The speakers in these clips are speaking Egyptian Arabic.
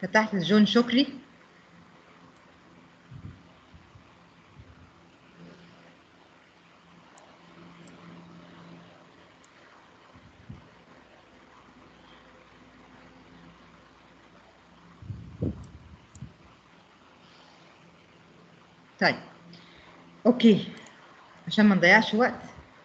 فتحت جون شكري طيب اوكي عشان ما نضيعش وقت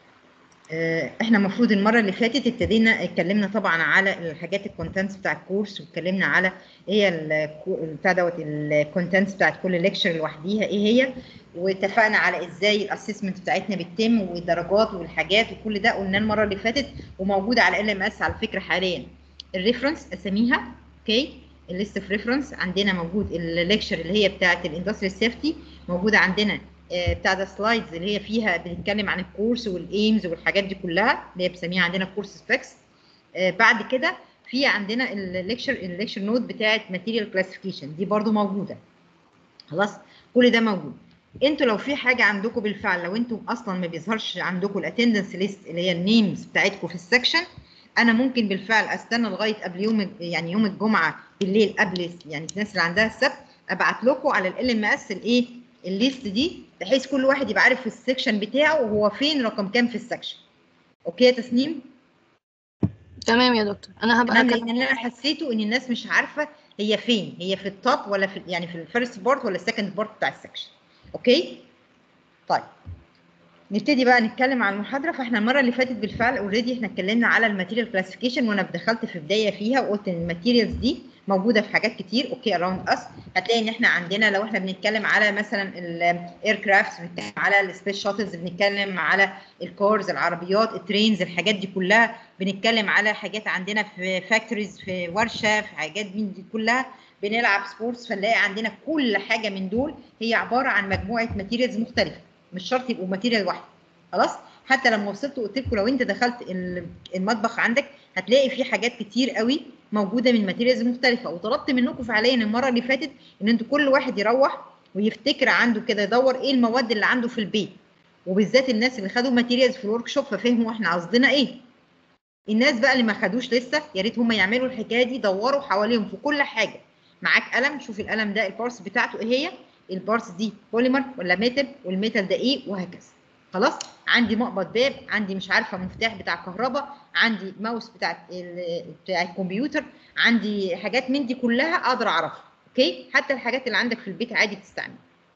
آه، احنا المفروض المره اللي فاتت ابتدينا اتكلمنا طبعا على الحاجات الكونتنتس بتاع الكورس واتكلمنا على ايه الكو- بتاع دوت الكونتنتس بتاعت كل ليكشر لوحديها ايه هي واتفقنا على ازاي الاسسمنت بتاعتنا بتتم والدرجات والحاجات وكل ده قلناه المره اللي فاتت وموجود على ال ام اس على فكره حاليا الريفرنس اساميها اوكي الليست اوف ريفرنس عندنا موجود الليكشر اللي هي بتاعت الاندستريال سيفتي موجوده عندنا آه، بتاع ده سلايدز اللي هي فيها بنتكلم عن الكورس والايمز والحاجات دي كلها اللي هي بنسميها عندنا كورس سبيكس بعد كده في عندنا الليكشر الليكشر نوت بتاعت ماتيريال كلاسيفيكيشن دي برضو موجوده خلاص كل ده موجود انتوا لو في حاجه عندكم بالفعل لو انتوا اصلا ما بيظهرش عندكم الاتندنس ليست اللي هي النيمز بتاعتكم في السكشن انا ممكن بالفعل استنى لغايه قبل يوم يعني يوم الجمعه بالليل قبل يعني الناس اللي عندها السبت ابعت لكم على ال ام اس الايه الليست دي بحيث كل واحد يبقى عارف في السكشن بتاعه وهو فين رقم كام في السكشن اوكي يا تسنيم تمام يا دكتور انا هبقى انا أكلم- لان انا حسيته ان الناس مش عارفه هي فين هي في التوب ولا في يعني في الفيرست بارت ولا السكند بارت بتاع السكشن اوكي طيب نبتدي بقى نتكلم عن المحاضره فاحنا المره اللي فاتت بالفعل اوريدي احنا اتكلمنا على الماتيريال كلاسيفيكيشن وانا دخلت في بدايه فيها وقلت ان الماتيريالز دي موجوده في حاجات كتير اوكي اراوند اس هتلاقي ان احنا عندنا لو احنا بنتكلم على مثلا الاير كرافت بنتكلم على السبيس شاتلز بنتكلم على الكارز العربيات الترينز الحاجات دي كلها بنتكلم على حاجات عندنا في فاكتوريز في ورشه في حاجات من دي كلها بنلعب سبورتس فنلاقي عندنا كل حاجه من دول هي عباره عن مجموعه ماتيريالز مختلفه مش شرط يبقوا ماتيريال واحده خلاص حتى لما وصلت وقلت لكم لو انت دخلت ال- المطبخ عندك هتلاقي فيه حاجات كتير قوي موجوده من ماتيريالز مختلفه وطلبت منكم فعليا المره اللي فاتت ان انتوا كل واحد يروح ويفتكر عنده كده يدور ايه المواد اللي عنده في البيت وبالذات الناس اللي خدوا ماتيريالز في الورك شوب ففهموا احنا قصدنا ايه الناس بقى اللي ما خدوش لسه يا ريت هم يعملوا الحكايه دي دوروا حواليهم في كل حاجه معاك قلم شوف القلم ده البارس بتاعته ايه هي البارس دي بوليمر ولا ميتال والميتال ده ايه وهكذا خلاص عندي مقبض باب عندي مش عارفه مفتاح بتاع كهرباء عندي ماوس بتاع ال- بتاع الكمبيوتر عندي حاجات من دي كلها اقدر اعرفها اوكي حتى الحاجات اللي عندك في البيت عادي تستعمل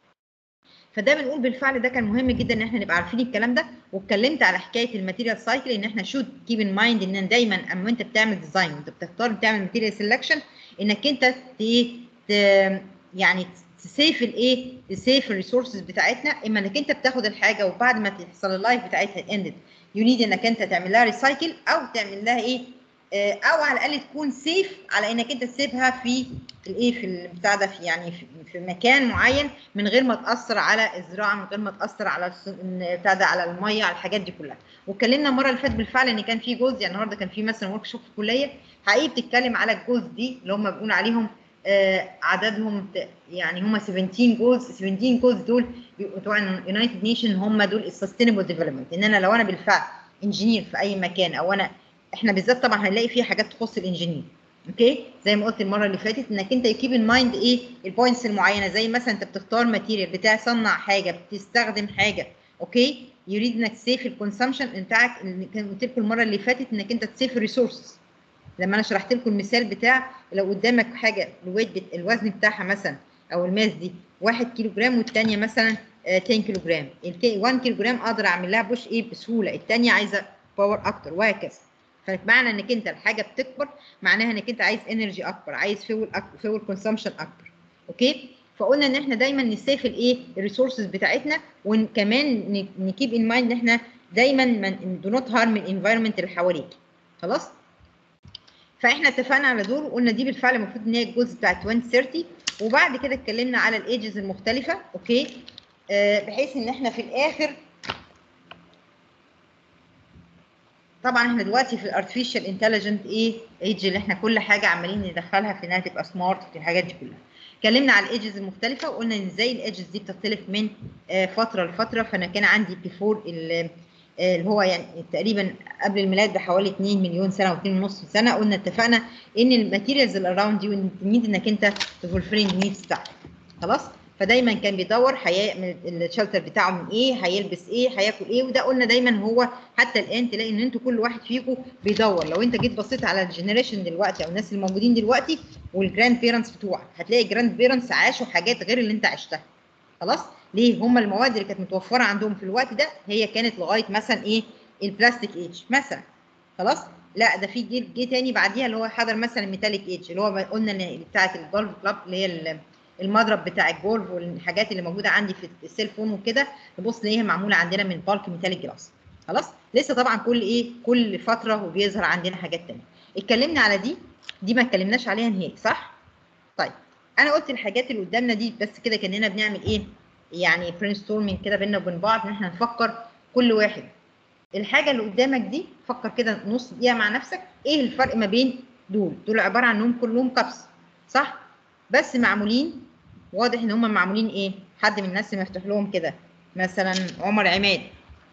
فده بنقول بالفعل ده كان مهم جدا ان احنا نبقى عارفين الكلام ده واتكلمت على حكايه الماتيريال سايكل ان احنا شود كيب ان مايند ان دايما اما انت بتعمل ديزاين وانت بتختار تعمل ماتيريال سelection انك انت ت- ت- يعني تسيف الايه تسيف الريسورسز بتاعتنا اما انك انت بتاخد الحاجه وبعد ما تحصل اللايف بتاعتها اندد يو نيد انك انت تعمل لها ريسايكل او تعمل لها ايه آه، او على الاقل تكون سيف على انك انت تسيبها في الايه في البتاع ده في يعني في, في مكان معين من غير ما تاثر على الزراعه من غير ما تاثر على الس- بتاع ده على الميه على الحاجات دي كلها واتكلمنا المره اللي فاتت بالفعل ان كان في جزء يعني النهارده كان في مثلا ورك شوب في الكليه حقيقي بتتكلم على الجزء دي اللي هم بيقولوا عليهم آه، عددهم ت- يعني هم 17 جولز 17 جولز دول بيبقوا بتوع اليونايتد نيشن هم دول السستينبل ديفلوبمنت ان انا لو انا بالفعل انجينير في اي مكان او انا احنا بالذات طبعا هنلاقي فيها حاجات تخص الانجينير اوكي زي ما قلت المره اللي فاتت انك انت يكيب ان مايند ايه البوينتس المعينه زي مثلا انت بتختار ماتيريال بتصنع حاجه بتستخدم حاجه اوكي يريد انك تسيف الكونسامشن بتاعك اللي كان قلت لكم المره اللي فاتت انك انت تسيف الريسورسز لما انا شرحت لكم المثال بتاع لو قدامك حاجه الويت بت- الوزن بتاعها مثلا او الماس دي 1 كيلو جرام والثانيه مثلا آه، 10 كيلو جرام الت- 1 كيلو جرام اقدر اعمل لها بوش ايه بسهوله الثانيه عايزه باور اكتر وهكذا فمعنى انك انت الحاجه بتكبر معناها انك انت عايز انرجي اكبر عايز فيول اكبر فيول كونسامشن اكبر اوكي فقلنا ان احنا دايما نسيف الايه الريسورسز بتاعتنا وكمان نكيب ان مايند ان احنا دايما دو نوت هارم الانفايرمنت اللي حواليك خلاص فاحنا اتفقنا على دول وقلنا دي بالفعل المفروض ان هي الجزء بتاع 2030 وبعد كده اتكلمنا على الايدجز المختلفه اوكي آه بحيث ان احنا في الاخر طبعا احنا دلوقتي في الارتفيشال انتليجنت ايه ايدج اللي احنا كل حاجه عمالين ندخلها في انها تبقى سمارت في الحاجات دي كلها اتكلمنا على الايدجز المختلفه وقلنا ان ازاي الايدجز دي بتختلف من آه، فتره لفتره فانا كان عندي بيفور آه، اللي هو يعني تقريبا قبل الميلاد بحوالي 2 مليون سنه و2 ونص سنه قلنا اتفقنا ان الماتيريالز اللي اراوند دي نيد انك انت تفولفرين النيدز بتاعتك خلاص فدايما كان بيدور هيعمل الشلتر بتاعه من ايه هيلبس ايه هياكل ايه وده قلنا دايما هو حتى الان تلاقي ان انتوا كل واحد فيكم بيدور لو انت جيت بصيت على الجنريشن دلوقتي او الناس اللي موجودين دلوقتي والجراند بيرنتس بتوعك هتلاقي الجراند بيرنتس عاشوا حاجات غير اللي انت عشتها خلاص ليه هم المواد اللي كانت متوفره عندهم في الوقت ده هي كانت لغايه مثلا ايه البلاستيك ايج مثلا خلاص لا ده في جيل جه تاني بعديها اللي هو حضر مثلا الميتاليك ايج اللي هو قلنا ان بتاعه الجولف كلاب اللي هي ال- المضرب بتاع الجولف والحاجات اللي موجوده عندي في السيل فون وكده تبص تلاقيها معموله عندنا من بالك ميتاليك جلاس خلاص لسه طبعا كل ايه كل فتره وبيظهر عندنا حاجات تانية اتكلمنا على دي دي ما اتكلمناش عليها نهائي صح طيب انا قلت الحاجات اللي قدامنا دي بس كده كاننا بنعمل ايه يعني برين ستورمنج كده بينا وبين بعض ان احنا نفكر كل واحد الحاجه اللي قدامك دي فكر كده نص دقيقه مع نفسك ايه الفرق ما بين دول دول عباره عن انهم كلهم كبس صح بس معمولين واضح ان هم معمولين ايه حد من الناس مفتوح لهم كده مثلا عمر عماد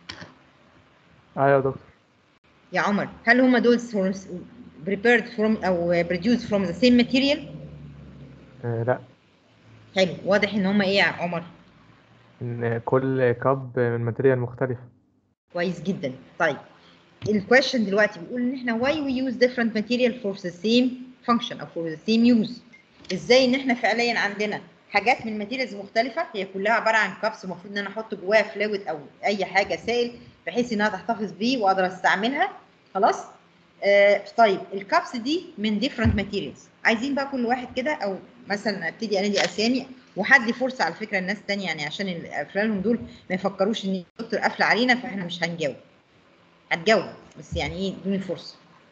ايوه يا دكتور يا عمر هل هم دول from- prepared from او produced from the same material آه لا حلو واضح ان هم ايه يا عمر ان كل كاب من ماتيريال مختلفة كويس جدا طيب الكويشن دلوقتي بيقول ان احنا why we use different material for the same function او for the same use ازاي ان احنا فعليا عندنا حاجات من ماتيريالز مختلفه هي كلها عباره عن كابس المفروض ان انا احط جواها فلويد او اي حاجه سائل بحيث انها تحتفظ بيه واقدر استعملها خلاص آه طيب الكابس دي من different materials عايزين بقى كل واحد كده او مثلا ابتدي انادي اسامي وحدي فرصه على فكره الناس تانية يعني عشان افلامهم دول ما يفكروش ان الدكتور قافله علينا فاحنا مش هنجاوب هتجاوب بس يعني ايه ادوني فرصه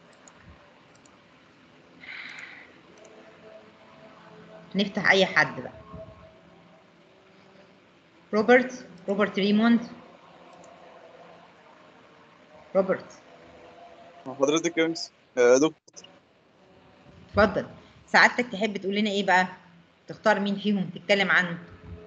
نفتح اي حد بقى روبرت روبرت ريموند روبرت حضرتك يا مس يا دكتور اتفضل سعادتك تحب تقول لنا ايه بقى تختار مين فيهم تتكلم عنه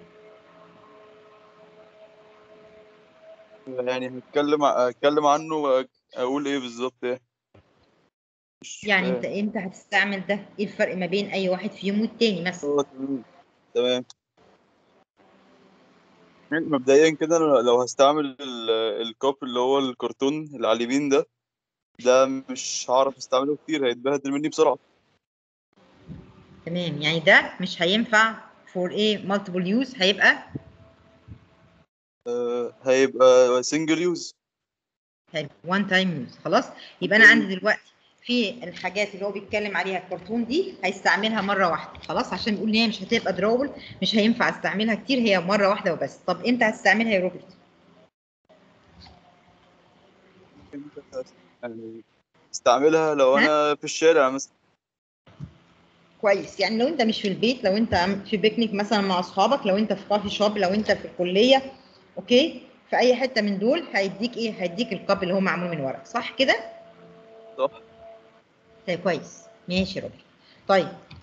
يعني هتكلم هتكلم عنه اقول ايه بالظبط يعني مش يعني انت فاهم. انت هتستعمل ده ايه الفرق ما بين اي واحد فيهم والتاني مثلا آه، تمام تمام يعني مبدئيا كده أنا لو هستعمل ال- الكوب اللي هو الكرتون اللي على اليمين ده ده مش هعرف استعمله كتير هيتبهدل مني بسرعة تمام يعني ده مش هينفع فور ايه مالتيبل يوز هيبقى آه، هيبقى سنجل يوز حلو وان تايم يوز خلاص يبقى انا عندي دلوقتي في الحاجات اللي هو بيتكلم عليها الكرتون دي هيستعملها مره واحده خلاص عشان بيقول ان هي مش هتبقى دراول مش هينفع استعملها كتير هي مره واحده وبس طب انت هتستعملها يا روبرت يعني استعملها لو ها؟ انا في الشارع مثلا كويس يعني لو انت مش في البيت لو انت عم- في بيكنيك مثلا مع اصحابك لو انت في كافي شوب لو انت في الكليه اوكي في اي حته من دول هيديك ايه هيديك الكاب اللي هو معمول من ورق صح كده صح طيب كويس ماشي يا روبرت طيب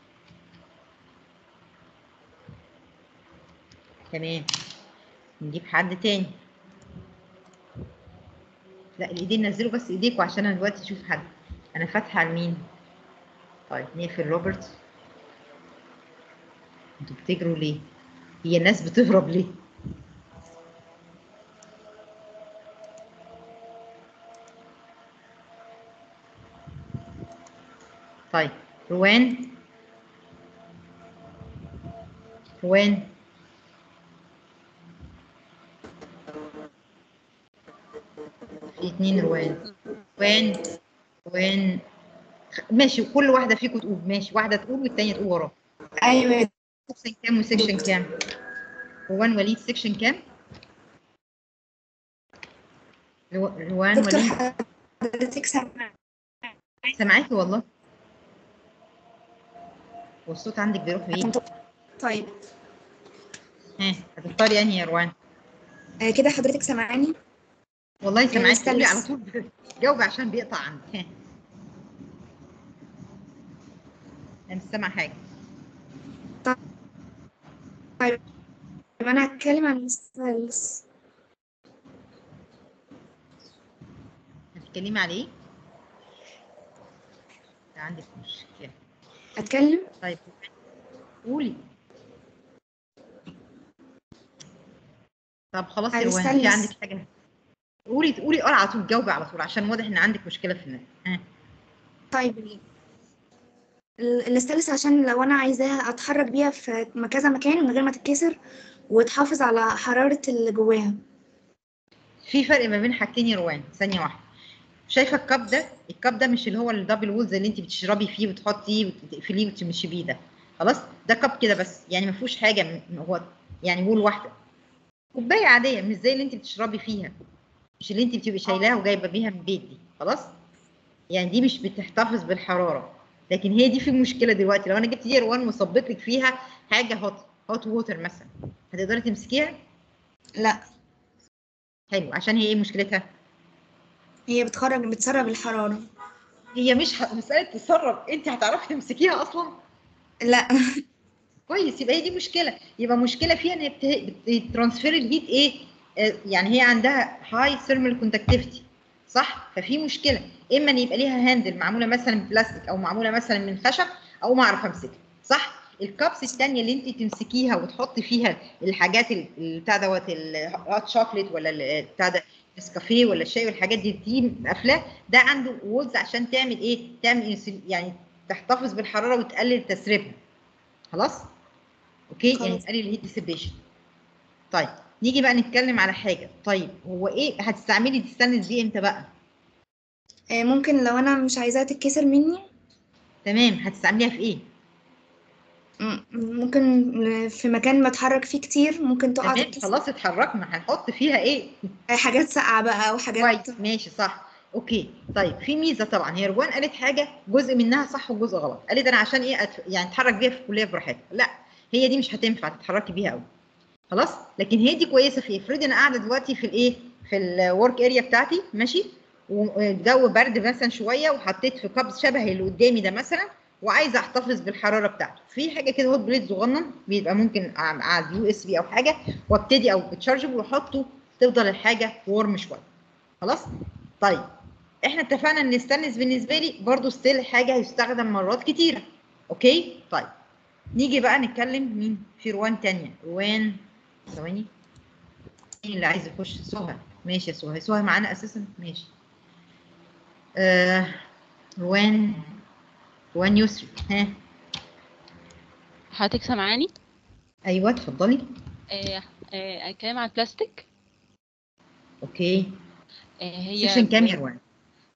تمام نجيب حد تاني لا الايدين نزلوا بس ايديكوا عشان انا دلوقتي اشوف حد انا فاتحه على مين طيب نقفل روبرت انتوا بتجروا ليه هي الناس بتهرب ليه طيب روان روان في اتنين روان روان روان ماشي كل واحدة فيكم تقول ماشي واحدة تقول والتانية تقول وراها ايوه سكشن كام وسكشن كام روان وليد سكشن كام رو- روان دكتور وليد حضرتك سامع سامعاكي والله والصوت عندك بيروح بعيد طيب ها هتختاري انهي يا روان آه كده حضرتك سامعاني والله سامعاكي استنى قولي على بس. طول جاوبي عشان بيقطع عندي ها انا مش سامعه حاجه طيب انا هتكلم عن الس- الس- تتكلمي على ايه ده عندك مشكله اتكلم طيب قولي طب خلاص يا عايز روان في أستنس. عندك حاجه قولي تقولي اه على طول جاوبي على طول عشان واضح ان عندك مشكله في النت ها طيب ال- ال- الاستانلس عشان لو انا عايزاها اتحرك بيها في م- كذا مكان من غير ما تتكسر وتحافظ على حرارة اللي جواها في فرق ما بين حاجتين يا روان ثانيه واحده شايفه الكاب ده الكاب ده مش اللي هو الدبل وولز اللي انت بتشربي فيه وتحطيه وتقفليه وتمشي بيه ده خلاص ده كاب كده بس يعني ما فيهوش حاجه من هو يعني وول واحده كوبايه عاديه مش زي اللي انت بتشربي فيها مش اللي انت بتبقي شايلاها وجايبه بيها من البيت دي خلاص يعني دي مش بتحتفظ بالحراره لكن هي دي في مشكله دلوقتي لو انا جبت دي يا روان وصبيت لك فيها حاجه هوت هوت ووتر مثلا هتقدري تمسكيها لا حلو عشان هي ايه مشكلتها هي بتخرج بتسرب الحرارة هي مش ه- مساله تسرب انت هتعرفي تمسكيها اصلا لا كويس يبقى هي دي مشكله يبقى مشكله فيها ان هي بت- بتترانسفير الهيت ايه آه، يعني هي عندها هاي ثيرمال كوندكتيفيتي صح ففي مشكله اما ان يبقى ليها هاندل معموله مثلا من بلاستيك او معموله مثلا من خشب او ما اعرف امسكها صح الكابس الثانيه اللي انت تمسكيها وتحطي فيها الحاجات ال- ال- بتاع دوت الهوت شوكليت ولا ال- بتاع ده نسكافيه ولا الشاي والحاجات دي دي قافلاه ده عنده وولز عشان تعمل ايه تعمل إنسل- يعني تحتفظ بالحراره وتقلل تسريبها خلاص اوكي يعني خلاص. تقلل الهيت ديسيبيشن طيب نيجي بقى نتكلم على حاجه طيب هو ايه هتستعملي الستانلس دي امتى بقى آه، ممكن لو انا مش عايزاها تتكسر مني تمام هتستعمليها في ايه م- ممكن في مكان بتحرك فيه كتير ممكن تقع تمام تتكسر خلاص اتحركنا هنحط فيها ايه آه، حاجات ساقعة بقى او حاجات كويس ماشي صح اوكي طيب في ميزه طبعا هي روان قالت حاجه جزء منها صح وجزء غلط قالت انا عشان ايه أت... يعني اتحرك بيها في الكليه براحتها لا هي دي مش هتنفع تتحركي بيها قوي خلاص لكن هي دي كويسه في إيه؟ افرضي انا قاعده دلوقتي في الايه في الورك اريا بتاعتي ماشي والجو برد مثلا شويه وحطيت في كاب شبه اللي قدامي ده مثلا وعايزه احتفظ بالحراره بتاعته في حاجه كده هوت بليد صغنن بيبقى ممكن ع- على اليو اس بي او حاجه وابتدي او بتشارجبل واحطه تفضل الحاجه وورم شويه خلاص طيب احنا اتفقنا ان الستانلس بالنسبه لي برضو ستيل حاجه هيستخدم مرات كتيره اوكي طيب نيجي بقى نتكلم مين في روان تانية روان ثواني مين اللي عايز يخش سهى ماشي يا سهى سهى معانا اساسا ماشي آه روان روان يسري ها حضرتك سامعاني؟ ايوه اتفضلي آه، آه، الكلام عن البلاستيك اوكي آه، هي سكشن كام يا روان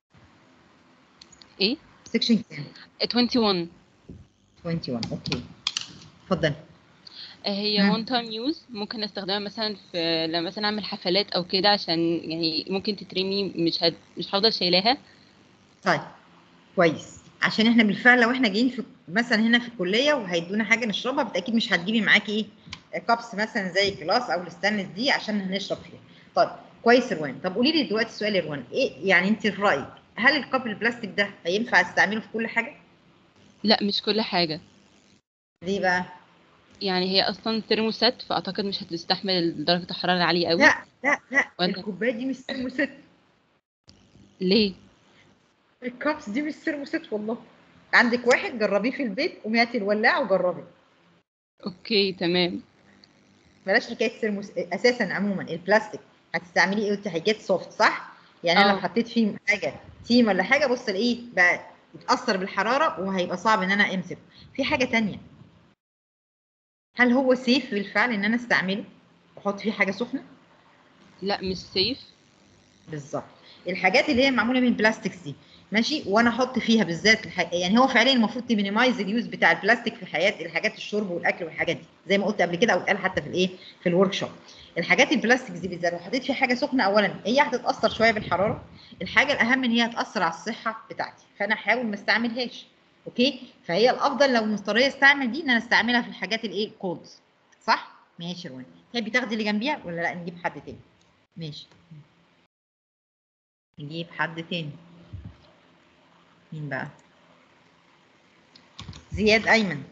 ايه؟ سكشن كام 21 21 اوكي اتفضلي آه، هي مم. وان تايم يوز ممكن استخدمها مثلا في لما مثلا اعمل حفلات او كده عشان يعني ممكن تترمي مش هد... مش هفضل شايلاها طيب كويس عشان احنا بالفعل لو احنا جايين في مثلا هنا في الكليه وهيدونا حاجه نشربها بالتاكيد مش هتجيبي معاكي ايه كابس مثلا زي الجلاس او الستانلس دي عشان هنشرب فيها طيب كويس يا روان طب قولي لي دلوقتي سؤال يا روان ايه يعني انت في رايك هل الكاب البلاستيك ده هينفع استعمله في كل حاجه لا مش كل حاجة ليه بقى يعني هي اصلا ثيرموسات فاعتقد مش هتستحمل درجة الحرارة العالية قوي لا لا لا ولا- الكوبايه دي مش ثيرموست ليه الكابس دي مش ثيرموست والله عندك واحد جربيه في البيت قومي هاتي الولاعه وجربي اوكي تمام بلاش حكايه ثيرموس اساسا عموما البلاستيك هتستعمليه ايه قلتي حاجات سوفت صح يعني انا لو اه. حطيت فيه حاجه تيم ولا حاجه بص الاقيه بقى يتاثر بالحراره وهيبقى صعب ان انا امسكه في حاجه تانية هل هو سيف بالفعل ان انا استعمله واحط فيه حاجه سخنه لا مش سيف بالظبط الحاجات اللي هي معموله من بلاستيكس دي ماشي وانا احط فيها بالذات الح... يعني هو فعليا المفروض تمينيمايز اليوز بتاع البلاستيك في حياه الحاجات الشرب والاكل والحاجات دي زي ما قلت قبل كده او اتقال حتى في الايه في الورك شوب الحاجات البلاستيكس دي بالذات لو حطيت فيها حاجه سخنه اولا هي هتتاثر شويه بالحراره الحاجه الاهم ان هي هتاثر على الصحه بتاعتي فانا احاول ما استعملهاش اوكي فهي الافضل لو مضطريه استعمل دي ان انا استعملها في الحاجات الايه الكولدز صح ماشي يا روان تحبي تاخدي اللي جنبيها ولا لا نجيب حد تاني ماشي نجيب حد تاني مين بقى زياد ايمن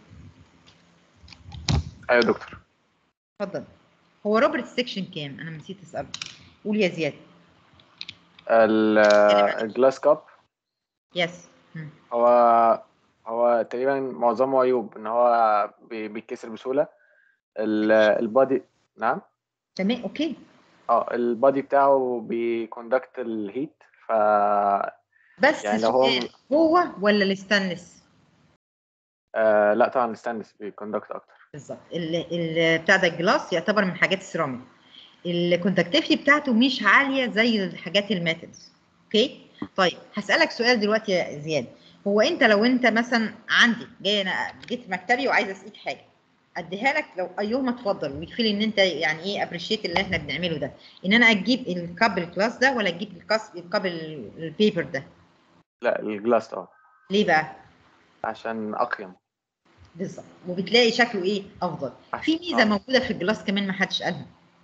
ايوه يا دكتور اتفضل هو روبرت سيكشن كام انا نسيت اساله قول يا زياد ال- الجلاس كاب يس هو هو تقريبا معظمه عيوب ان هو بي- بيتكسر بسهولة ال- البادي نعم تمام اوكي اه البادي بتاعه بيكوندكت الهيت ف بس يعني لو هو سؤال هو ولا الستانلس آه لا طبعا الستانلس بيكوندكت اكتر بالظبط ال- ال- بتاع ده الجلاس يعتبر من حاجات السيراميك الكونتاكتيفيتي بتاعته مش عاليه زي الحاجات الميتالز اوكي طيب هسالك سؤال دلوقتي يا زياد هو انت لو انت مثلا عندي جاي انا جيت مكتبي وعايزه اسقيك حاجه اديها لك لو ايهما اتفضل ويفيل ان انت يعني ايه ابريشيت اللي احنا بنعمله ده ان انا اجيب الكاب الكلاس ده ولا اجيب الكاس الكاب ال- البيبر ده لا الجلاس طبعا ليه بقى عشان اقيم بالظبط وبتلاقي شكله ايه افضل في ميزه آه. موجوده في الجلاس كمان ما حدش قالها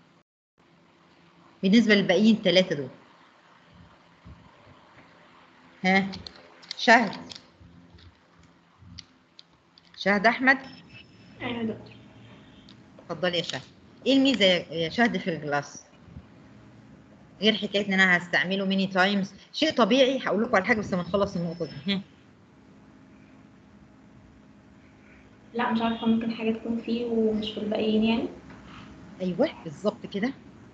بالنسبه للباقيين ثلاثه دول ها شهد شهد احمد ايوه يا دكتور اتفضلي يا شهد ايه الميزه يا يا شهد في الجلاس غير حكايه ان انا هستعمله ميني تايمز شيء طبيعي هقول لكم على حاجه بس لما نخلص النقطه دي ها لا مش عارفة ممكن حاجة تكون فيه ومش في الباقيين يعني ايوه بالظبط كده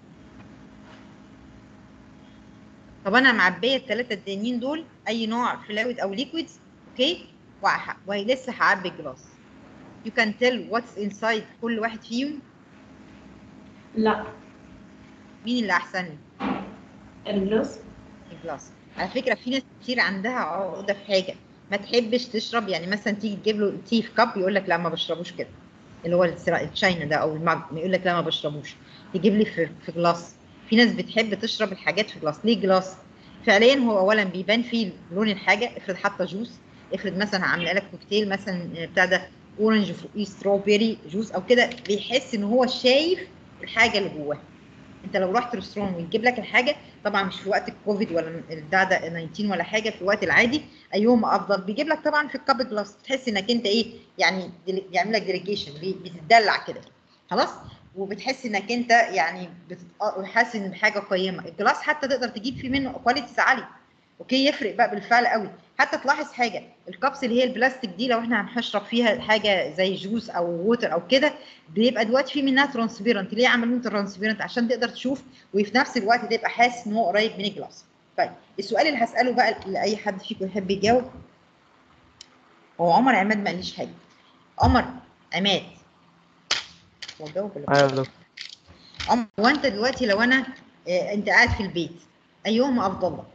طب انا معبيه الثلاثه التانيين دول اي نوع فلويد او ليكويدز اوكي وه- ولسه هعبي الجلاس you can tell what's inside كل واحد فيهم لا مين اللي احسن لي الجلوس الجلاس على فكره في ناس كتير عندها عقده في حاجه ما تحبش تشرب يعني مثلا تيجي تجيب له تي في كاب يقول لك لا ما بشربوش كده اللي هو السرا- التشاينا ده او المج يقول لك لا ما بشربوش تجيب لي في في جلاس في ناس بتحب تشرب الحاجات في جلاس ليه جلاس فعليا هو اولا بيبان فيه لون الحاجه افرض حاطه جوس افرض مثلا عامله لك كوكتيل مثلا بتاع ده اورنج وفوقيه ستروبيري جوس او كده بيحس ان هو شايف الحاجه اللي جواها انت لو رحت ريستوران ويجيب لك الحاجه طبعا مش في وقت الكوفيد ولا البتاع ده 19 ولا حاجه في الوقت العادي ايهما افضل بيجيب لك طبعا في الكاب جلاس تحس انك انت ايه يعني دل- بيعمل لك ديليجيشن بتدلع كده خلاص وبتحس انك انت يعني بتت- حاسس ان بحاجه قيمه الجلاس حتى تقدر تجيب فيه منه كواليتيز عاليه اوكي يفرق بقى بالفعل قوي حتى تلاحظ حاجه الكابس اللي هي البلاستيك دي لو احنا هنشرب فيها حاجه زي جوس او ووتر او كده بيبقى دلوقتي في منها ترانسبيرنت ليه عملوا ترانسبيرنت عشان تقدر تشوف وفي نفس الوقت تبقى حاسس ان هو قريب من الجلاس طيب السؤال اللي هساله بقى لاي حد فيكم يحب يجاوب هو عمر عماد ما قاليش حاجه عمر عماد هو جاوب ولا ايوه يا دكتور عمر هو انت دلوقتي لو انا آه، انت قاعد في البيت ايهما افضل لك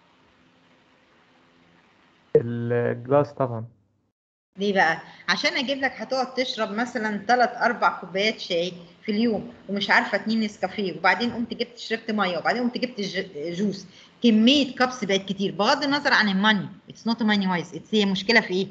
الجلاس طبعا ليه بقى؟ عشان اجيب لك هتقعد تشرب مثلا ثلاث اربع كوبايات شاي في اليوم ومش عارفه اتنين نسكافيه وبعدين قمت جبت شربت ميه وبعدين قمت جبت ج- جوس كميه كابس بقت كتير بغض النظر عن الماني اتس نوت ماني وايز هي مشكله في ايه؟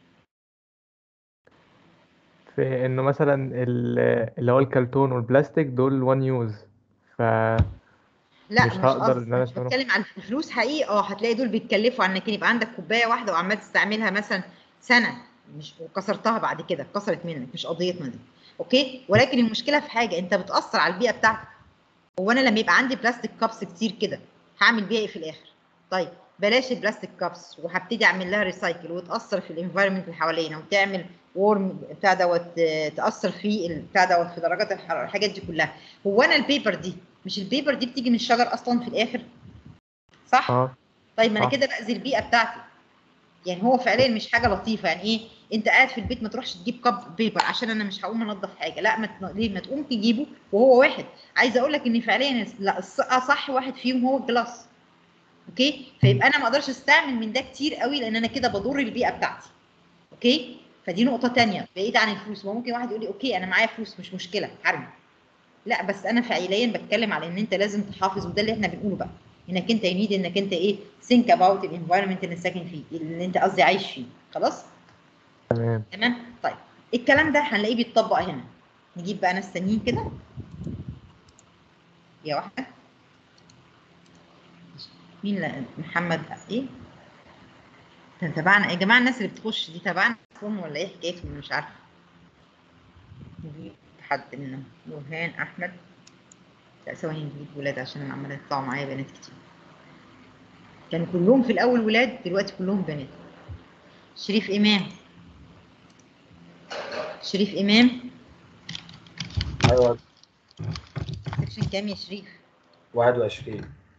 في انه مثلا ال- اللي هو الكرتون والبلاستيك دول وان يوز ف لا مش مش, هقدر قصدي إن أنا مش أشتغل. بتكلم عن الفلوس حقيقي اه هتلاقي دول بيتكلفوا عنك يبقى عندك كوبايه واحده وعمال تستعملها مثلا سنه مش وكسرتها بعد كده اتكسرت منك مش قضيتنا دي اوكي ولكن المشكله في حاجه انت بتاثر على البيئه بتاعتك هو انا لما يبقى عندي بلاستيك كابس كتير كده هعمل بيها ايه في الاخر طيب بلاش البلاستيك كابس وهبتدي اعمل لها ريسايكل وتاثر في الانفايرمنت اللي حوالينا وتعمل وورم بتاع دوت آه، تاثر في ال- بتاع دوت في درجات الحراره الحاجات دي كلها هو انا البيبر دي مش البيبر دي بتيجي من الشجر اصلا في الاخر صح اه طيب ما انا صح. كده باذي البيئه بتاعتي يعني هو فعليا مش حاجه لطيفه يعني ايه انت قاعد في البيت ما تروحش تجيب كاب بيبر عشان انا مش هقوم انضف حاجه لا ما تن- ليه ما تقوم تجيبه وهو واحد عايزه اقول لك ان فعليا الس- لا الص- اصح واحد فيهم هو الجلاس اوكي فيبقى انا ما اقدرش استعمل من ده كتير قوي لان انا كده بضر البيئه بتاعتي اوكي فدي نقطه تانية بعيد عن الفلوس ما ممكن واحد يقول لي اوكي انا معايا فلوس مش مشكله حرمي لا بس انا فعليا بتكلم على ان انت لازم تحافظ وده اللي احنا بنقوله بقى انك انت ينيد انك انت ايه think about الانفايرمنت اللي ساكن فيه اللي انت قصدي عايش فيه خلاص تمام تمام طيب الكلام ده هنلاقيه بيتطبق هنا نجيب بقى ناس تانيين كده يا واحده مين لا محمد ايه ده تبعنا يا جماعه الناس اللي بتخش دي تبعنا اصلا ولا ايه حكايتهم مش عارفه نجيب حد منهم نورهان احمد لا ثواني نجيب ولاد عشان انا عماله يطلعوا معايا بنات كتير كانوا كلهم في الاول ولاد دلوقتي كلهم بنات شريف امام شريف امام ايوه سكشن كام يا شريف 21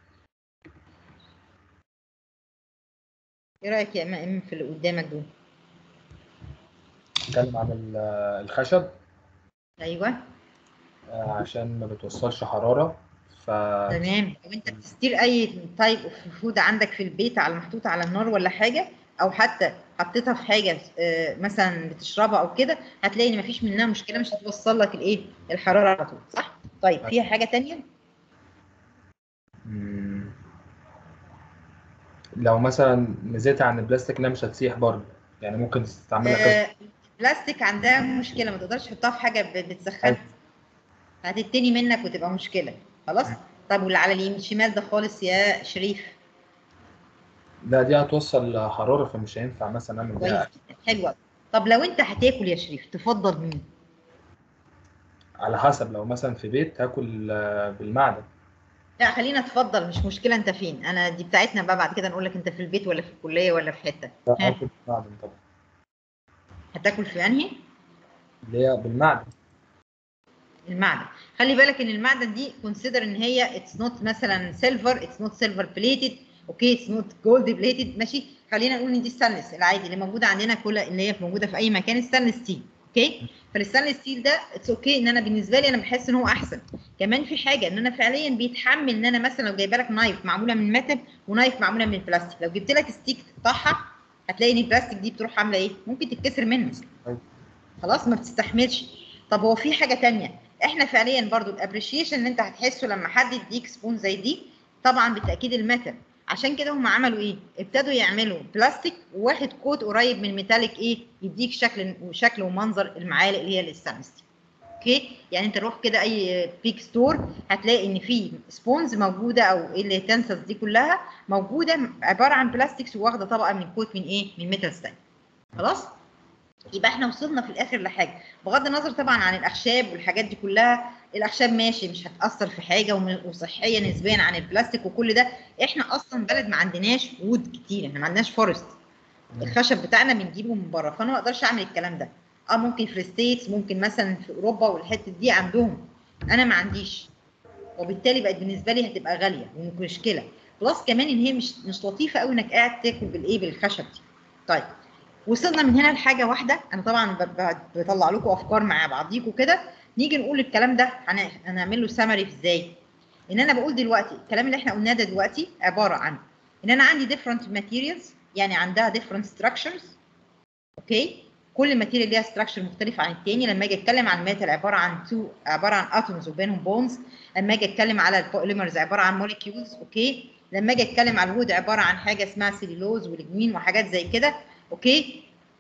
ايه رايك يا امام في اللي قدامك دول اتكلم عن ال- الخشب ايوه آه، عشان ما بتوصلش حرارة ف تمام طب انت بتستير اي تايب اوف فود عندك في البيت على محطوط على النار ولا حاجه او حتى حطيتها في حاجه آه، مثلا بتشربها او كده هتلاقي ان مفيش منها مشكله مش هتوصل لك الايه الحراره على طول صح طيب فيها حاجه تانية مم. لو مثلا نزلت عن البلاستيك انها مش هتسيح برضه يعني ممكن تستعملها كذا آه، البلاستيك عندها مشكله ما تقدرش تحطها في حاجه ب- بتسخنها هتتني منك وتبقى مشكله خلاص طب واللي على اليمين الشمال ده خالص يا شريف لا دي هتوصل حرارة فمش هينفع مثلا اعمل كويس بيها جدا حلوه طب لو انت هتاكل يا شريف تفضل مين على حسب لو مثلا في بيت هاكل آه، بالمعدن لا خلينا تفضل مش مشكله انت فين انا دي بتاعتنا بقى بعد كده نقول لك انت في البيت ولا في الكليه ولا في حته لا ها هاكل بالمعدن طبعا هتاكل في انهي اللي هي بالمعدن المعدن خلي بالك ان المعدن دي كونسيدر ان هي اتس نوت مثلا سيلفر اتس نوت سيلفر بليتد اوكي اتس نوت جولد بليتد ماشي خلينا نقول ان دي ستانلس العادي اللي موجوده عندنا كل اللي هي موجوده في اي مكان ستانلس ستيل اوكي فالستانلس ستيل ده اتس اوكي ان انا بالنسبه لي انا بحس ان هو احسن كمان في حاجه ان انا فعليا بيتحمل ان انا مثلا لو جايبه لك نايف معموله من ميتال ونايف معموله من البلاستيك لو جبت لك ستيك تقطعها هتلاقي ان البلاستيك دي بتروح عامله ايه ممكن تتكسر منك خلاص ما بتستحملش طب هو في حاجه تانية احنا فعليا برضو الابريشيشن اللي انت هتحسه لما حد يديك سبون زي دي طبعا بالتاكيد الميتال عشان كده هم عملوا ايه ابتدوا يعملوا بلاستيك وواحد كوت قريب من ميتاليك ايه يديك شكل وشكل ومنظر المعالق اللي هي الستانلس دي اوكي يعني انت روح كده اي بيك ستور هتلاقي ان في سبونز موجوده او اللي تنسز دي كلها موجوده عباره عن بلاستيكس واخده طبقه من كوت من ايه من ميتال ستايل خلاص يبقى احنا وصلنا في الاخر لحاجه بغض النظر طبعا عن الاخشاب والحاجات دي كلها الاخشاب ماشي مش هتاثر في حاجه وم- وصحيه نسبيا عن البلاستيك وكل ده احنا اصلا بلد ما عندناش وود كتير احنا ما عندناش فورست الخشب بتاعنا بنجيبه من بره فانا ما اقدرش اعمل الكلام ده اه ممكن في الستيتس ممكن مثلا في اوروبا والحته دي عندهم انا ما عنديش وبالتالي بقت بالنسبه لي هتبقى غاليه ومشكله بلس كمان ان هي مش مش لطيفه قوي انك قاعد تاكل بالايه بالخشب دي طيب وصلنا من هنا لحاجه واحده انا طبعا ب- ب- بطلع لكم افكار مع بعضيكم كده نيجي نقول الكلام ده هن- هنعمل له سمري ازاي ان انا بقول دلوقتي الكلام اللي احنا قلناه ده دلوقتي عباره عن ان انا عندي different materials يعني عندها different structures اوكي كل ماتيريال ليها ستراكشر مختلف عن التاني لما اجي اتكلم عن ميتال عباره عن تو عباره عن اتومز وبينهم بونز لما اجي اتكلم على البوليمرز عباره عن موليكيولز اوكي لما اجي اتكلم على الوود عباره عن حاجه اسمها سيلولوز والجمين وحاجات زي كده اوكي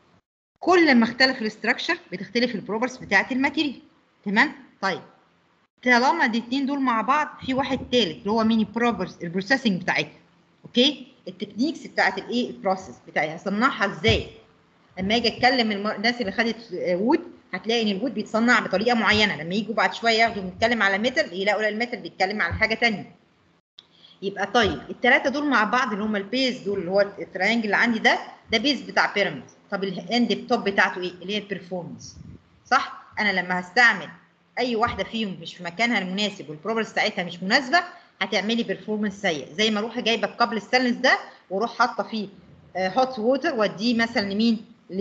كل ما اختلف الاستراكشر بتختلف البروبرتيز بتاعه الماتيريال تمام طيب طالما الاثنين دول مع بعض في واحد ثالث اللي هو ميني بروبرز البروسيسنج بتاعتها اوكي التكنيكس بتاعت الايه البروسيس بتاعي هصنعها ازاي لما اجي اتكلم الم- الناس اللي خدت وود هتلاقي ان الوود بيتصنع بطريقه معينه لما يجوا بعد شويه ياخدوا نتكلم على ميتال يلاقوا لا الميتال بيتكلم على حاجه ثانيه يبقى طيب الثلاثه دول مع بعض اللي هم البيز دول اللي هو التريانجل اللي عندي ده ده بيز بتاع بيراميد طب الاند توب بتاعته ايه اللي هي البرفورمانس صح انا لما هستعمل اي واحده فيهم مش في مكانها المناسب والبروبرتيز بتاعتها مش مناسبه هتعملي بيرفورمانس سيء زي ما اروح جايبه القبل الستانلس ده واروح حاطه فيه هوت ووتر واديه مثلا لمين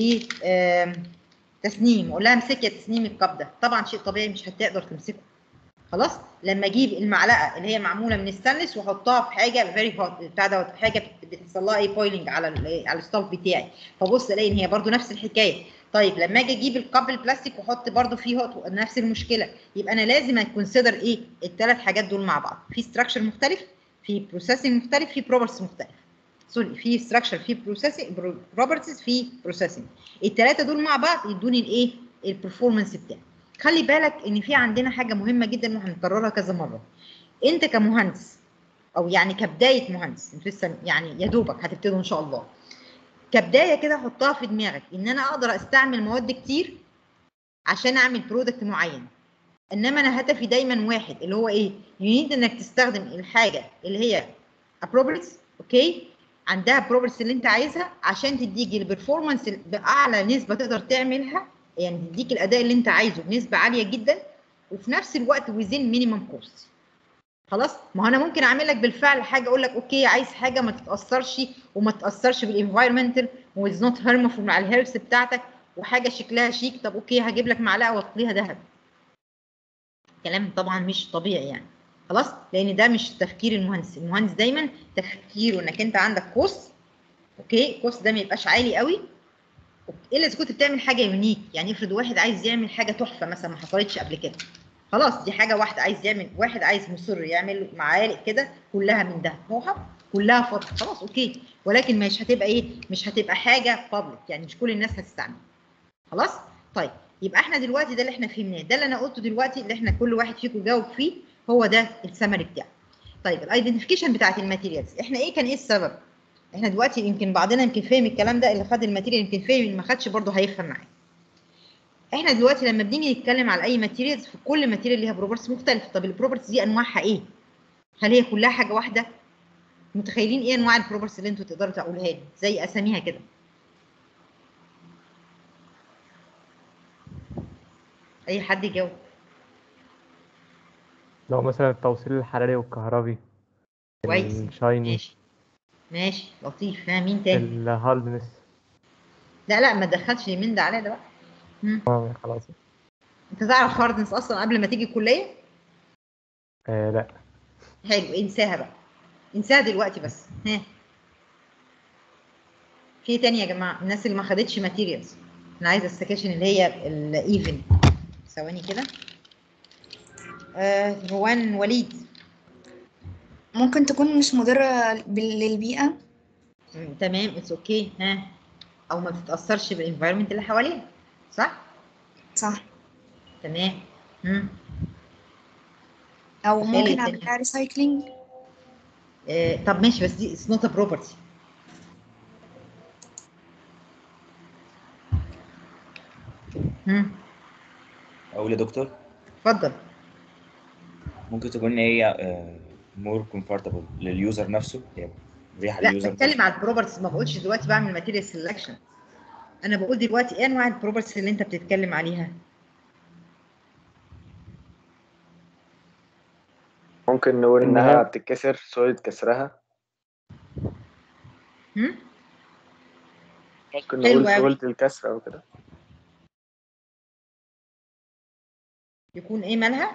لتسنيم واقول لها امسكي يا تسنيم الكب ده طبعا شيء طبيعي مش هتقدر تمسكه خلاص لما اجيب المعلقه اللي هي معموله من الستانلس واحطها في حاجه فيري هوت بتاع دوت حاجه بت- بتحصل لها ايه بويلنج على ال- على الستاف بتاعي فبص الاقي ان هي برده نفس الحكايه طيب لما اجي اجيب القبل البلاستيك واحط برده فيه هوت نفس المشكله يبقى انا لازم اكونسيدر ايه الثلاث حاجات دول مع بعض في ستراكشر مختلف في بروسيسنج مختلف في بروبرتيز مختلف سوري في ستراكشر في بروسيسنج بروبرتيز في بروسيسنج الثلاثه دول مع بعض يدوني الايه البرفورمانس بتاعي خلي بالك ان في عندنا حاجه مهمه جدا وهنكررها كذا مره انت كمهندس او يعني كبدايه مهندس انت لسه يعني يا دوبك هتبتدوا ان شاء الله كبدايه كده حطها في دماغك ان انا اقدر استعمل مواد كتير عشان اعمل برودكت معين انما انا هدفي دايما واحد اللي هو ايه يريد انك تستخدم الحاجه اللي هي appropriate اوكي عندها بروبرتيز اللي انت عايزها عشان تديك البرفورمانس باعلى نسبه تقدر تعملها يعني تديك الاداء اللي انت عايزه بنسبه عاليه جدا وفي نفس الوقت ويزين مينيمم كوست خلاص ما هو انا ممكن اعمل لك بالفعل حاجه اقول لك اوكي عايز حاجه ما تتاثرش وما تتاثرش بالانفايرمنتال ويز نوت هارمفول مع الهيرس بتاعتك وحاجه شكلها شيك طب اوكي هجيب لك معلقه واطليها ذهب كلام طبعا مش طبيعي يعني خلاص لان ده مش تفكير المهندس المهندس دايما تفكيره انك انت عندك كوست اوكي الكوست ده ما يبقاش عالي قوي الا اذا كنت بتعمل حاجه يونيك يعني افرض واحد عايز يعمل حاجه تحفه مثلا ما حصلتش قبل كده خلاص دي حاجه واحده عايز يعمل واحد عايز مصر يعمل معالق كده كلها من ده موحد كلها فضه خلاص اوكي ولكن مش هتبقى ايه مش هتبقى حاجه بابليك يعني مش كل الناس هتستعمل خلاص طيب يبقى احنا دلوقتي ده اللي احنا فهمناه ده اللي انا قلته دلوقتي اللي احنا كل واحد فيكم جاوب فيه هو ده السمري بتاعه طيب الايدنتيفيكيشن بتاعت الماتيريالز احنا ايه كان ايه السبب احنا دلوقتي يمكن بعضنا يمكن فاهم الكلام ده اللي خد الماتيريال يمكن فاهم اللي ما خدش برضه هيفهم معايا احنا دلوقتي لما بنيجي نتكلم على اي ماتيريالز في كل ماتيريال ليها بروبرتيز مختلفه طب البروبرتيز دي انواعها ايه هل هي كلها حاجه واحده متخيلين ايه انواع البروبرتيز اللي انتوا تقدروا تقولها لي زي اساميها كده اي حد يجاوب لو مثلا التوصيل الحراري والكهربي كويس الشايني ماشي ماشي لطيف ها مين تاني الهاردنس لا لا ما تدخلش من ده على ده بقى مم. اه خلاص انت تعرف هاردنس اصلا قبل ما تيجي الكليه آه لا حلو انساها بقى انساها دلوقتي بس ها في إيه تاني يا جماعه الناس اللي ما خدتش ماتيريالز انا عايزه السكاشن اللي هي الايفن ثواني كده آه روان وليد ممكن تكون مش مضرة بال- للبيئة مم، تمام اتس اوكي ها او ما بتتاثرش بالانفايرمنت اللي حواليها صح صح تمام مم. أو تخيلي ممكن الدنيا. أعمل لها ريسايكلينج آه طب ماشي بس دي اتس نوت ا بروبرتي اقول يا دكتور اتفضل ممكن تكون ان هي مور كومفورتابل لليوزر نفسه هي مريحه لا لليوزر بتكلم على البروبرتيز ما بقولش دلوقتي بعمل ماتيريال سelection انا بقول دلوقتي ايه انواع البروبرتيز اللي انت بتتكلم عليها ممكن نقول إن انها هي- بتتكسر سهولة كسرها هم؟ ممكن حلو نقول أوي. سهولة الكسر او كده يكون ايه مالها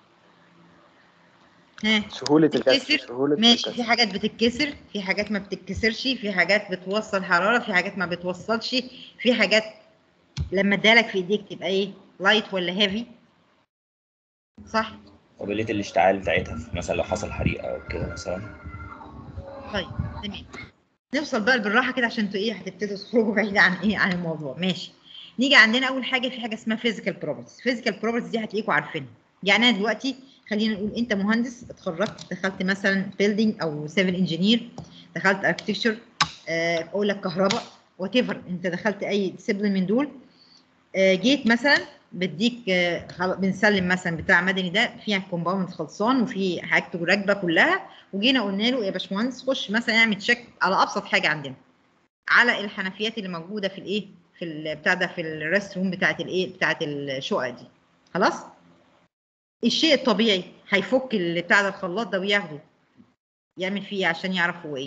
ها سهولة الكسر بتتكسر سهولة ماشي في الكسر حاجات بتتكسر في حاجات ما بتتكسرش في حاجات بتوصل حرارة في حاجات ما بتوصلش في حاجات لما ادالك في ايديك تبقى ايه لايت ولا هيفي صح قابليه الاشتعال بتاعتها في مثلا لو حصل حريقه او كده مثلا طيب تمام نوصل بقى بالراحه كده عشان انتوا ايه هتبتدوا تخرجوا بعيد عن ايه عن الموضوع ماشي نيجي عندنا اول حاجه في حاجه اسمها فيزيكال بروبرتيز فيزيكال بروبرتيز دي هتلاقيكم عارفينها يعني انا دلوقتي خلينا نقول انت مهندس اتخرجت دخلت مثلا بيلدينج او سيفل انجينير دخلت اركتكتشر اقول لك كهرباء وات ايفر انت دخلت اي ديسيبلين من دول آه، جيت مثلا بديك آه، خلاص بنسلم مثلا بتاع مدني ده فيها كومباوند خلصان وفي حاجته راكبه كلها وجينا قلنا له يا باشمهندس خش مثلا اعمل تشيك على ابسط حاجه عندنا على الحنفيات اللي موجوده في الايه في ال- بتاع ده في الريست روم بتاعت الايه بتاعت الشقق دي خلاص الشيء الطبيعي هيفك اللي بتاع ده الخلاط ده وياخده يعمل فيه ايه عشان يعرف هو ايه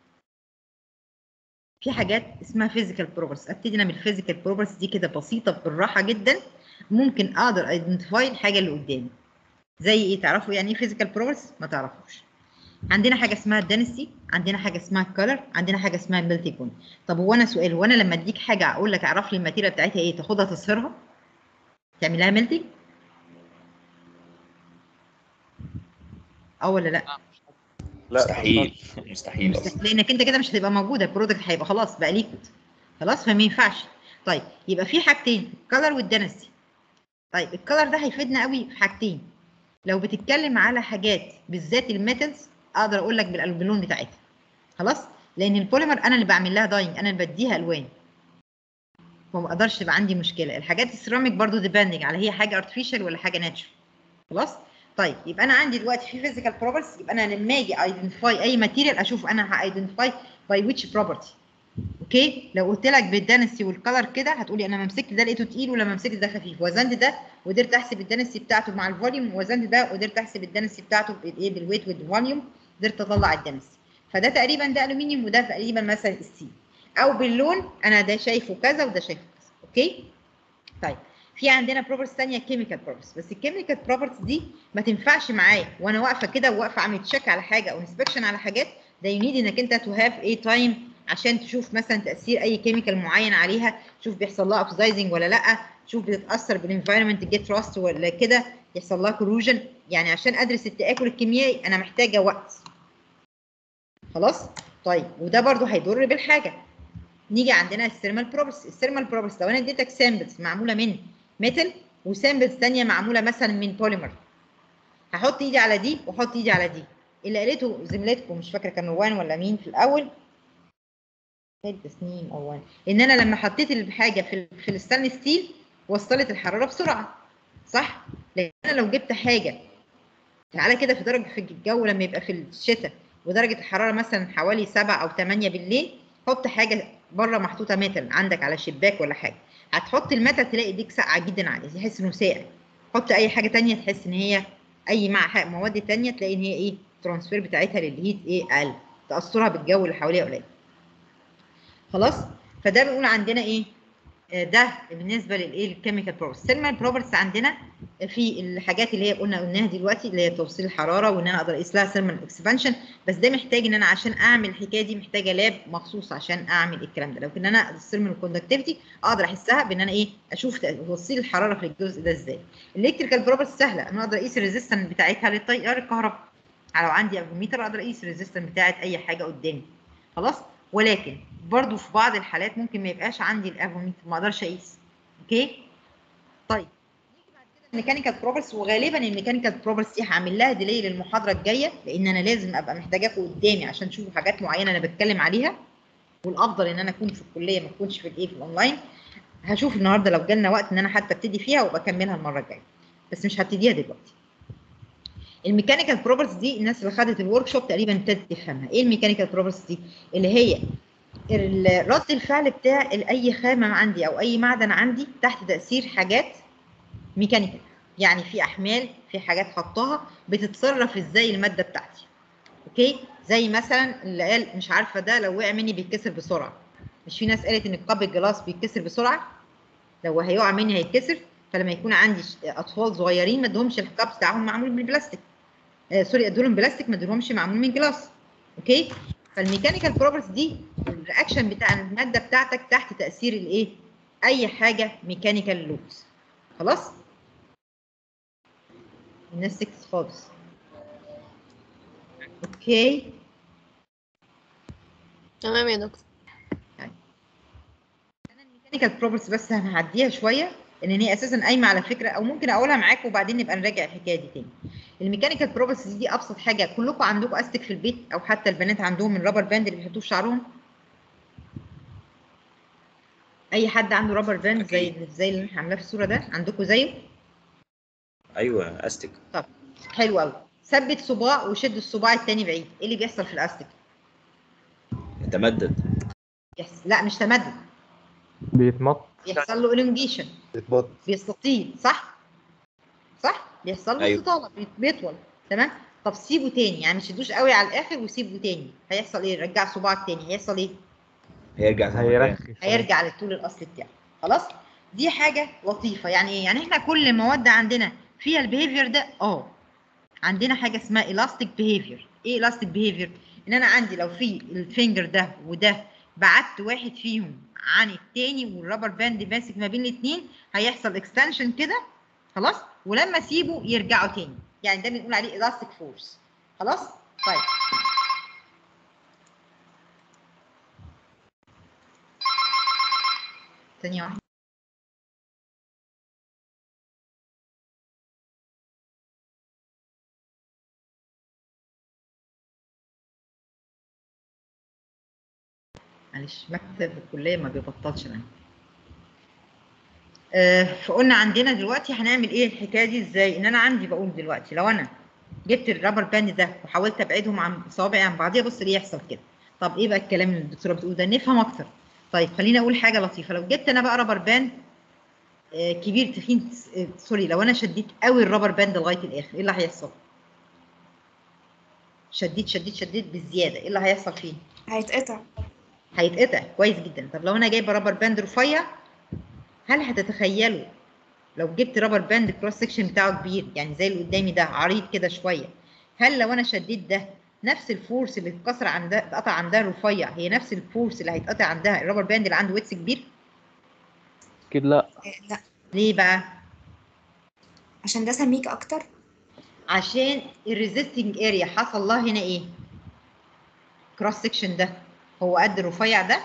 في حاجات اسمها فيزيكال بروبرتيز ابتدي انا بالفيزيكال بروبرتيز دي كده بسيطه بالراحه جدا ممكن اقدر ايدنتيفاي الحاجه اللي قدامي زي ايه تعرفوا يعني ايه فيزيكال بروبرتيز ما تعرفوش عندنا حاجه اسمها الدنسيتي عندنا حاجه اسمها الكالر عندنا حاجه اسمها الميلتي بوينت طب هو انا سؤال هو انا لما اديك حاجه اقول لك اعرف لي الماتيريال بتاعتها ايه تاخدها تصهرها تعمل لها ميلتنج اه ولا لا لا مستحيل مستحيل اصلا لانك انت كده مش هتبقى موجوده البرودكت هيبقى خلاص بقى ليكويد خلاص فما ينفعش طيب يبقى في حاجتين الكلر والدنسي طيب الكلر ده هيفيدنا قوي في حاجتين لو بتتكلم على حاجات بالذات الميتالز اقدر اقول لك بالالوان بتاعتها خلاص لان البوليمر انا اللي بعمل لها داينج انا اللي بديها الوان فما اقدرش يبقى عندي مشكله الحاجات السيراميك برضو ديبندنج على هي حاجه ارتفيشال ولا حاجه ناتشرال خلاص طيب يبقى انا عندي دلوقتي في فيزيكال بروبرتيز يبقى انا لما اجي ايدنتيفاي اي ماتيريال اشوف انا هايدنتيفاي باي which property اوكي لو قلت لك بالدنسي والكلر كده هتقولي انا مسكت ده لقيته تقيل ولما مسكت ده خفيف وزنت ده وقدرت احسب الدنسي بتاعته مع الفوليوم وزنت ده وقدرت احسب الدنسي بتاعته بالايه بالويت والفوليوم قدرت اطلع الدنسي فده تقريبا ده الومنيوم وده تقريبا مثلا السي او باللون انا ده شايفه كذا وده شايفه كذا اوكي طيب في عندنا بروبرتيز ثانيه كيميكال بروبرتيز بس الكيميكال بروبرتيز دي ما تنفعش معايا وانا واقفه كده وواقفه عامل تشيك على حاجه او انسبكشن على حاجات ده ينيد انك انت تو هاف اي تايم عشان تشوف مثلا تاثير اي كيميكال معين عليها تشوف بيحصل لها اوكسيدايزنج ولا لا تشوف بتتاثر بالانفايرمنت جيت راست ولا كده يحصل لها كروجن يعني عشان ادرس التاكل الكيميائي انا محتاجه وقت خلاص طيب وده برضو هيضر بالحاجه نيجي عندنا الثيرمال بروبرتيز الثيرمال بروبرتيز لو انا اديتك سامبلز معموله من ميتال وسامبلز ثانيه معموله مثلا من بوليمر هحط ايدي على دي واحط ايدي على دي اللي قالته زميلتكم مش فاكره كان روان ولا مين في الاول كانت تسنيم او وان ان انا لما حطيت الحاجه في في الستانلس ستيل وصلت الحراره بسرعه صح لان انا لو جبت حاجه تعالى كده في درجه في الجو لما يبقى في الشتاء ودرجه الحراره مثلا حوالي 7 او 8 بالليل حط حاجه بره محطوطه ميتال عندك على شباك ولا حاجه هتحط الميتال تلاقي ايديك ساقعه جدا عليه تحس انه ساقع حط اي حاجه تانية تحس ان هي اي مع مواد تانية تلاقي ان هي ايه الترانسفير بتاعتها للهيت ايه اقل تاثرها بالجو اللي حواليها قليل خلاص فده بنقول عندنا ايه آه، ده بالنسبه للايه الكيميكال بروبرتيز الثيرمال بروبرتيز عندنا في الحاجات اللي هي قلنا قلناها دلوقتي اللي هي توصيل الحراره وان انا اقدر اقيس لها ثيرمال اكسبانشن بس ده محتاج ان انا عشان اعمل الحكايه دي محتاجه لاب مخصوص عشان اعمل الكلام ده لكن انا الثيرمال كوندكتيفيتي اقدر احسها بان انا ايه اشوف توصيل الحراره في الجزء ده ازاي الالكتريكال بروبرتيز سهله انا اقدر اقيس الريزيستنس بتاعتها للتيار الكهرباء لو عندي افوميتر اقدر اقيس الريزيستنس بتاعت اي حاجه قدامي خلاص ولكن برضو في بعض الحالات ممكن ما يبقاش عندي الافوميتر ما اقدرش اقيس اوكي طيب الميكانيكال بروبرتيز وغالبا الميكانيكال بروبرتيز دي هعمل لها ديلي للمحاضره الجايه لان انا لازم ابقى محتاجاكم قدامي عشان تشوفوا حاجات معينه انا بتكلم عليها والافضل ان انا اكون في الكليه ما اكونش في الايه في الاونلاين هشوف النهارده لو جالنا وقت ان انا حتى ابتدي فيها وابقى اكملها المره الجايه بس مش هبتديها دلوقتي الميكانيكال بروبرتيز دي الناس اللي خدت الورك شوب تقريبا ابتدت تفهمها ايه الميكانيكال بروبرتيز دي اللي هي ال- رد الفعل بتاع اي خامه عندي او اي معدن عندي تحت تاثير حاجات ميكانيكال يعني في احمال في حاجات حطاها بتتصرف ازاي الماده بتاعتي اوكي زي مثلا اللي قال مش عارفه ده لو وقع مني بيتكسر بسرعه مش في ناس قالت ان القاب الجلاس بيتكسر بسرعه لو هيقع مني هيتكسر فلما يكون عندي ش- اطفال صغيرين ما ادهمش القاب بتاعهم معمول بالبلاستيك آه سوري ادولهم بلاستيك ما ادولهمش معمول من جلاس اوكي فالميكانيكال بروبرتيز دي الرياكشن بتاع الماده بتاعتك تحت تاثير الايه اي حاجه ميكانيكال لوبس خلاص الناس سكت خالص اوكي تمام يا دكتور الميكانيكال بروبرتيز بس هنعديها شويه لان هي اساسا قايمه على فكره او ممكن اقولها معاكم وبعدين نبقى نراجع الحكايه دي تاني الميكانيكال بروبرتيز دي ابسط حاجه كلكم عندكم استك في البيت او حتى البنات عندهم الرابر باند اللي بيحطوه في شعرهم اي حد عنده رابر باند زي زي اللي احنا عاملاه في الصوره ده عندكم زيه ايوه استك طب حلو قوي ثبت صباع وشد الصباع التاني بعيد ايه اللي بيحصل في الاستك تمدد يحصل لا مش تمدد بيتمط بيحصل له الونجيشن بيتبط بيستطيل صح صح بيحصل له أيوة. استطاله بي- بيطول تمام طب سيبه تاني يعني مش تدوش قوي على الاخر وسيبه تاني هيحصل ايه رجع صباعك تاني هيحصل ايه هيرجع زي ما كان. هيرخي هيرجع للطول الاصلي بتاعه خلاص دي حاجه لطيفه يعني ايه يعني احنا كل مواد عندنا فيها البيهيفير ده اه عندنا حاجه اسمها الاستيك بيهيفير ايه الاستيك بيهيفير ان انا عندي لو في الفينجر ده وده بعدت واحد فيهم عن التاني والرابر باند ماسك ما بين الاثنين هيحصل اكستنشن كده خلاص ولما اسيبه يرجعوا تاني يعني ده بنقول عليه الاستيك فورس خلاص طيب ثانيه واحده معلش مكتب الكليه ما بيبطلش معايا آه، فقلنا عندنا دلوقتي هنعمل ايه الحكايه دي ازاي ان انا عندي بقول دلوقتي لو انا جبت الرابر باند ده وحاولت ابعدهم عن صوابعي عن بعضيها بص ليه يحصل كده طب ايه بقى الكلام اللي الدكتوره بتقول ده نفهم اكتر طيب خليني اقول حاجه لطيفه لو جبت انا بقى رابر باند آه، كبير تخين آه، سوري لو انا شديت قوي الرابر باند لغايه الاخر ايه اللي هيحصل شديت شديت شديت بالزياده ايه اللي هيحصل فيه هيتقطع هيتقطع كويس جدا طب لو انا جايبه رابر باند رفيع هل هتتخيلوا لو جبت رابر باند كروس سكشن بتاعه كبير يعني زي اللي قدامي ده عريض كده شويه هل لو انا شديت ده نفس الفورس اللي اتكسر عندها اتقطع عندها الرفيع هي نفس الفورس اللي هيتقطع عندها الرابر باند اللي عنده ويتس كبير اكيد لا لا ليه بقى عشان ده سميك اكتر عشان الريزيستنج اريا حصل لها هنا ايه كروس سكشن ده هو قد الرفيع ده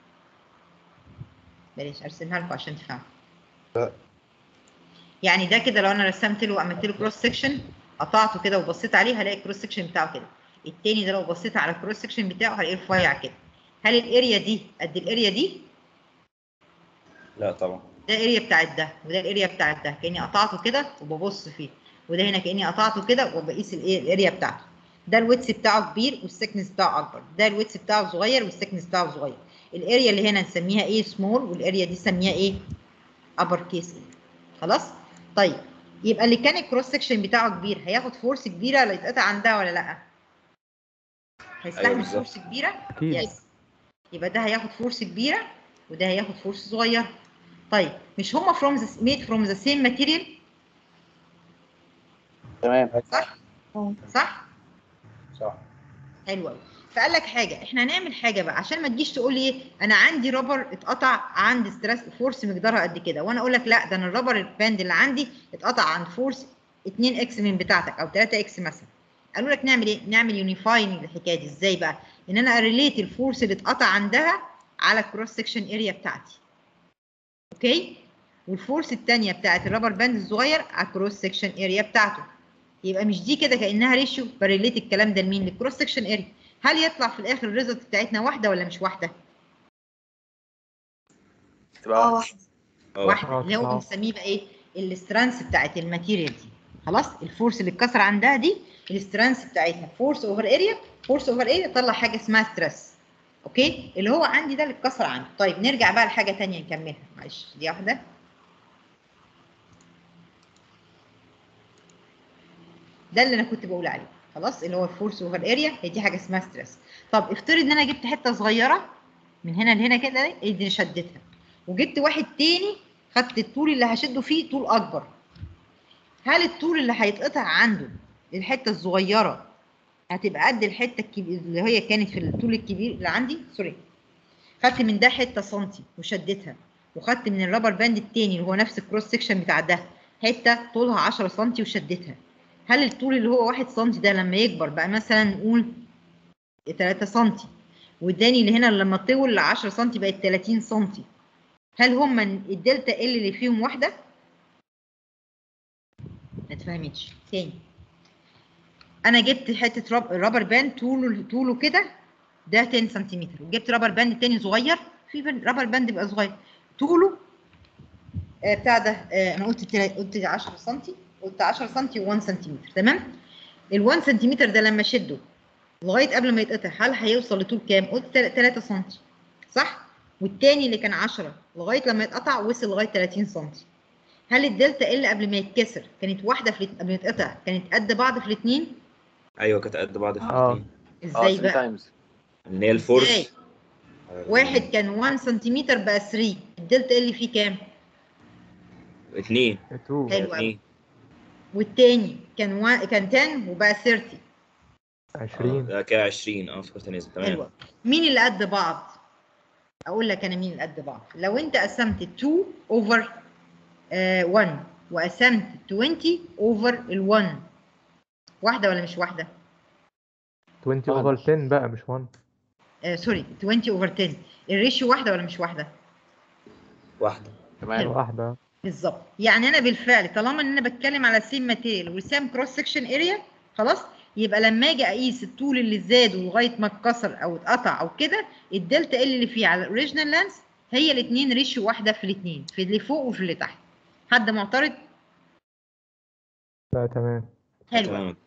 بلاش ارسمها لكم عشان تفهموا يعني ده كده لو انا رسمت له وعملت له كروس سكشن قطعته كده وبصيت عليه هلاقي الكروس سكشن بتاعه كده التاني ده لو بصيت على الكروس سكشن بتاعه هلاقيه رفيع كده هل الاريا دي قد الاريا دي لا طبعا ده الاريا بتاعت ده وده الاريا بتاعت ده كاني قطعته كده وببص فيه وده هنا كاني قطعته كده وبقيس الايه الاريا بتاعته ده الويتس بتاعه كبير والسكنس بتاعه اكبر ده الويتس بتاعه صغير والسكنس بتاعه صغير الاريا اللي هنا نسميها ايه سمول والاريا دي نسميها ايه ابر كيس ايه خلاص طيب يبقى اللي كان الكروس سكشن بتاعه كبير هياخد فورس كبيره ولا يتقطع عندها ولا لا هيستحمل بالظبط. فورس كبيره اكيد يس يبقى ده هياخد فورس كبيره وده هياخد فورس صغيره طيب مش هما from the made from the same material تمام صح صح صح حلو قوي فقال لك حاجه احنا هنعمل حاجه بقى عشان ما تجيش تقول لي ايه انا عندي رابر اتقطع عند ستريس فورس مقدارها قد كده وانا اقول لك لا ده انا الرابر الباند اللي عندي اتقطع عند فورس 2 اكس من بتاعتك او 3 اكس مثلا قالوا لك نعمل ايه نعمل يونيفاين الحكايه دي ازاي بقى ان انا اريليت الفورس اللي اتقطع عندها على الكروس سكشن اريا بتاعتي اوكي والفورس الثانيه بتاعت الرابر باند الصغير على الكروس سكشن اريا بتاعته يبقى مش دي كده كانها ريشيو بريليت الكلام ده لمين للكروس سكشن اريا هل يطلع في الاخر الريزلت بتاعتنا واحده ولا مش واحده تبقى اه واحدة. واحدة واحده آه، اللي هو آه. بنسميه بقى ايه السترانس بتاعت الماتيريال دي خلاص الفورس اللي اتكسر عندها دي السترانس بتاعتها فورس اوفر اريا فورس اوفر اريا طلع حاجه اسمها ستريس اوكي اللي هو عندي ده اللي اتكسر عندي طيب نرجع بقى لحاجه ثانيه نكملها معلش دي واحده ده اللي انا كنت بقول عليه خلاص اللي هو الفورس اوفر اريا هي دي حاجه اسمها ستريس طب افترض ان انا جبت حته صغيره من هنا لهنا كده ايه دي شدتها وجبت واحد تاني خدت الطول اللي هشده فيه طول اكبر هل الطول اللي هيتقطع عنده الحته الصغيره هتبقى قد الحته الكبيره اللي هي كانت في الطول الكبير اللي عندي سوري خدت من ده حته سنتي وشدتها وخدت من الرابر باند التاني اللي هو نفس الكروس سكشن بتاع ده حته طولها 10 سنتي وشدتها هل الطول اللي هو 1 سنتي ده لما يكبر بقى مثلا نقول 3 سنتي والتاني اللي هنا لما طول ل 10 سنتي بقت 30 سنتي هل هما الدلتا ال اللي فيهم واحده؟ ما تفهمتش تاني انا جبت حته رب- رابر باند طوله طوله كده ده 10 سنتيمتر وجبت رابر باند تاني صغير في بن- رابر باند بيبقى صغير طوله آه، بتاع ده آه، انا قلت تلا- قلت 10 سم قلت 10 سم و1 سنتيمتر تمام ال 1 سنتيمتر ده لما اشده لغايه قبل ما يتقطع هل هيوصل لطول كام؟ قلت 3 سم صح؟ والتاني اللي كان 10 لغايه لما يتقطع وصل لغايه 30 سم هل الدلتا ال قبل ما يتكسر كانت واحده في الات- قبل ما يتقطع كانت قد بعض في الاثنين؟ ايوه كانت قد بعض في اه الاثنين ازاي اه بقى؟ تايمز ان هي الفورس إزاي؟ واحد كان 1 سنتيمتر بقى 3 الدلتا ال فيه كام؟ اثنين 2 حلو قوي اثنين والتاني كان و... كان 10 وبقى 30 20 ده كده 20 اه فكرت نزل تمام حلوة مين اللي قد بعض؟ اقول لك انا مين اللي قد بعض لو انت قسمت 2 اوفر 1 وقسمت 20 اوفر ال 1 واحده ولا مش واحده؟ 20 اوفر 10 بقى مش 1 آه سوري 20 اوفر 10 الريشيو واحده ولا مش واحده؟ واحده تمام واحدة بالظبط يعني انا بالفعل طالما ان انا بتكلم على سيم ماتيريال وسام كروس سكشن اريا خلاص يبقى لما اجي اقيس الطول اللي زاد لغايه ما اتكسر او اتقطع او كده الدلتا ال اللي فيه على الاوريجينال لانس هي الاثنين ريشيو واحده في الاثنين في اللي فوق وفي اللي تحت حد معترض لا تمام حلو تمام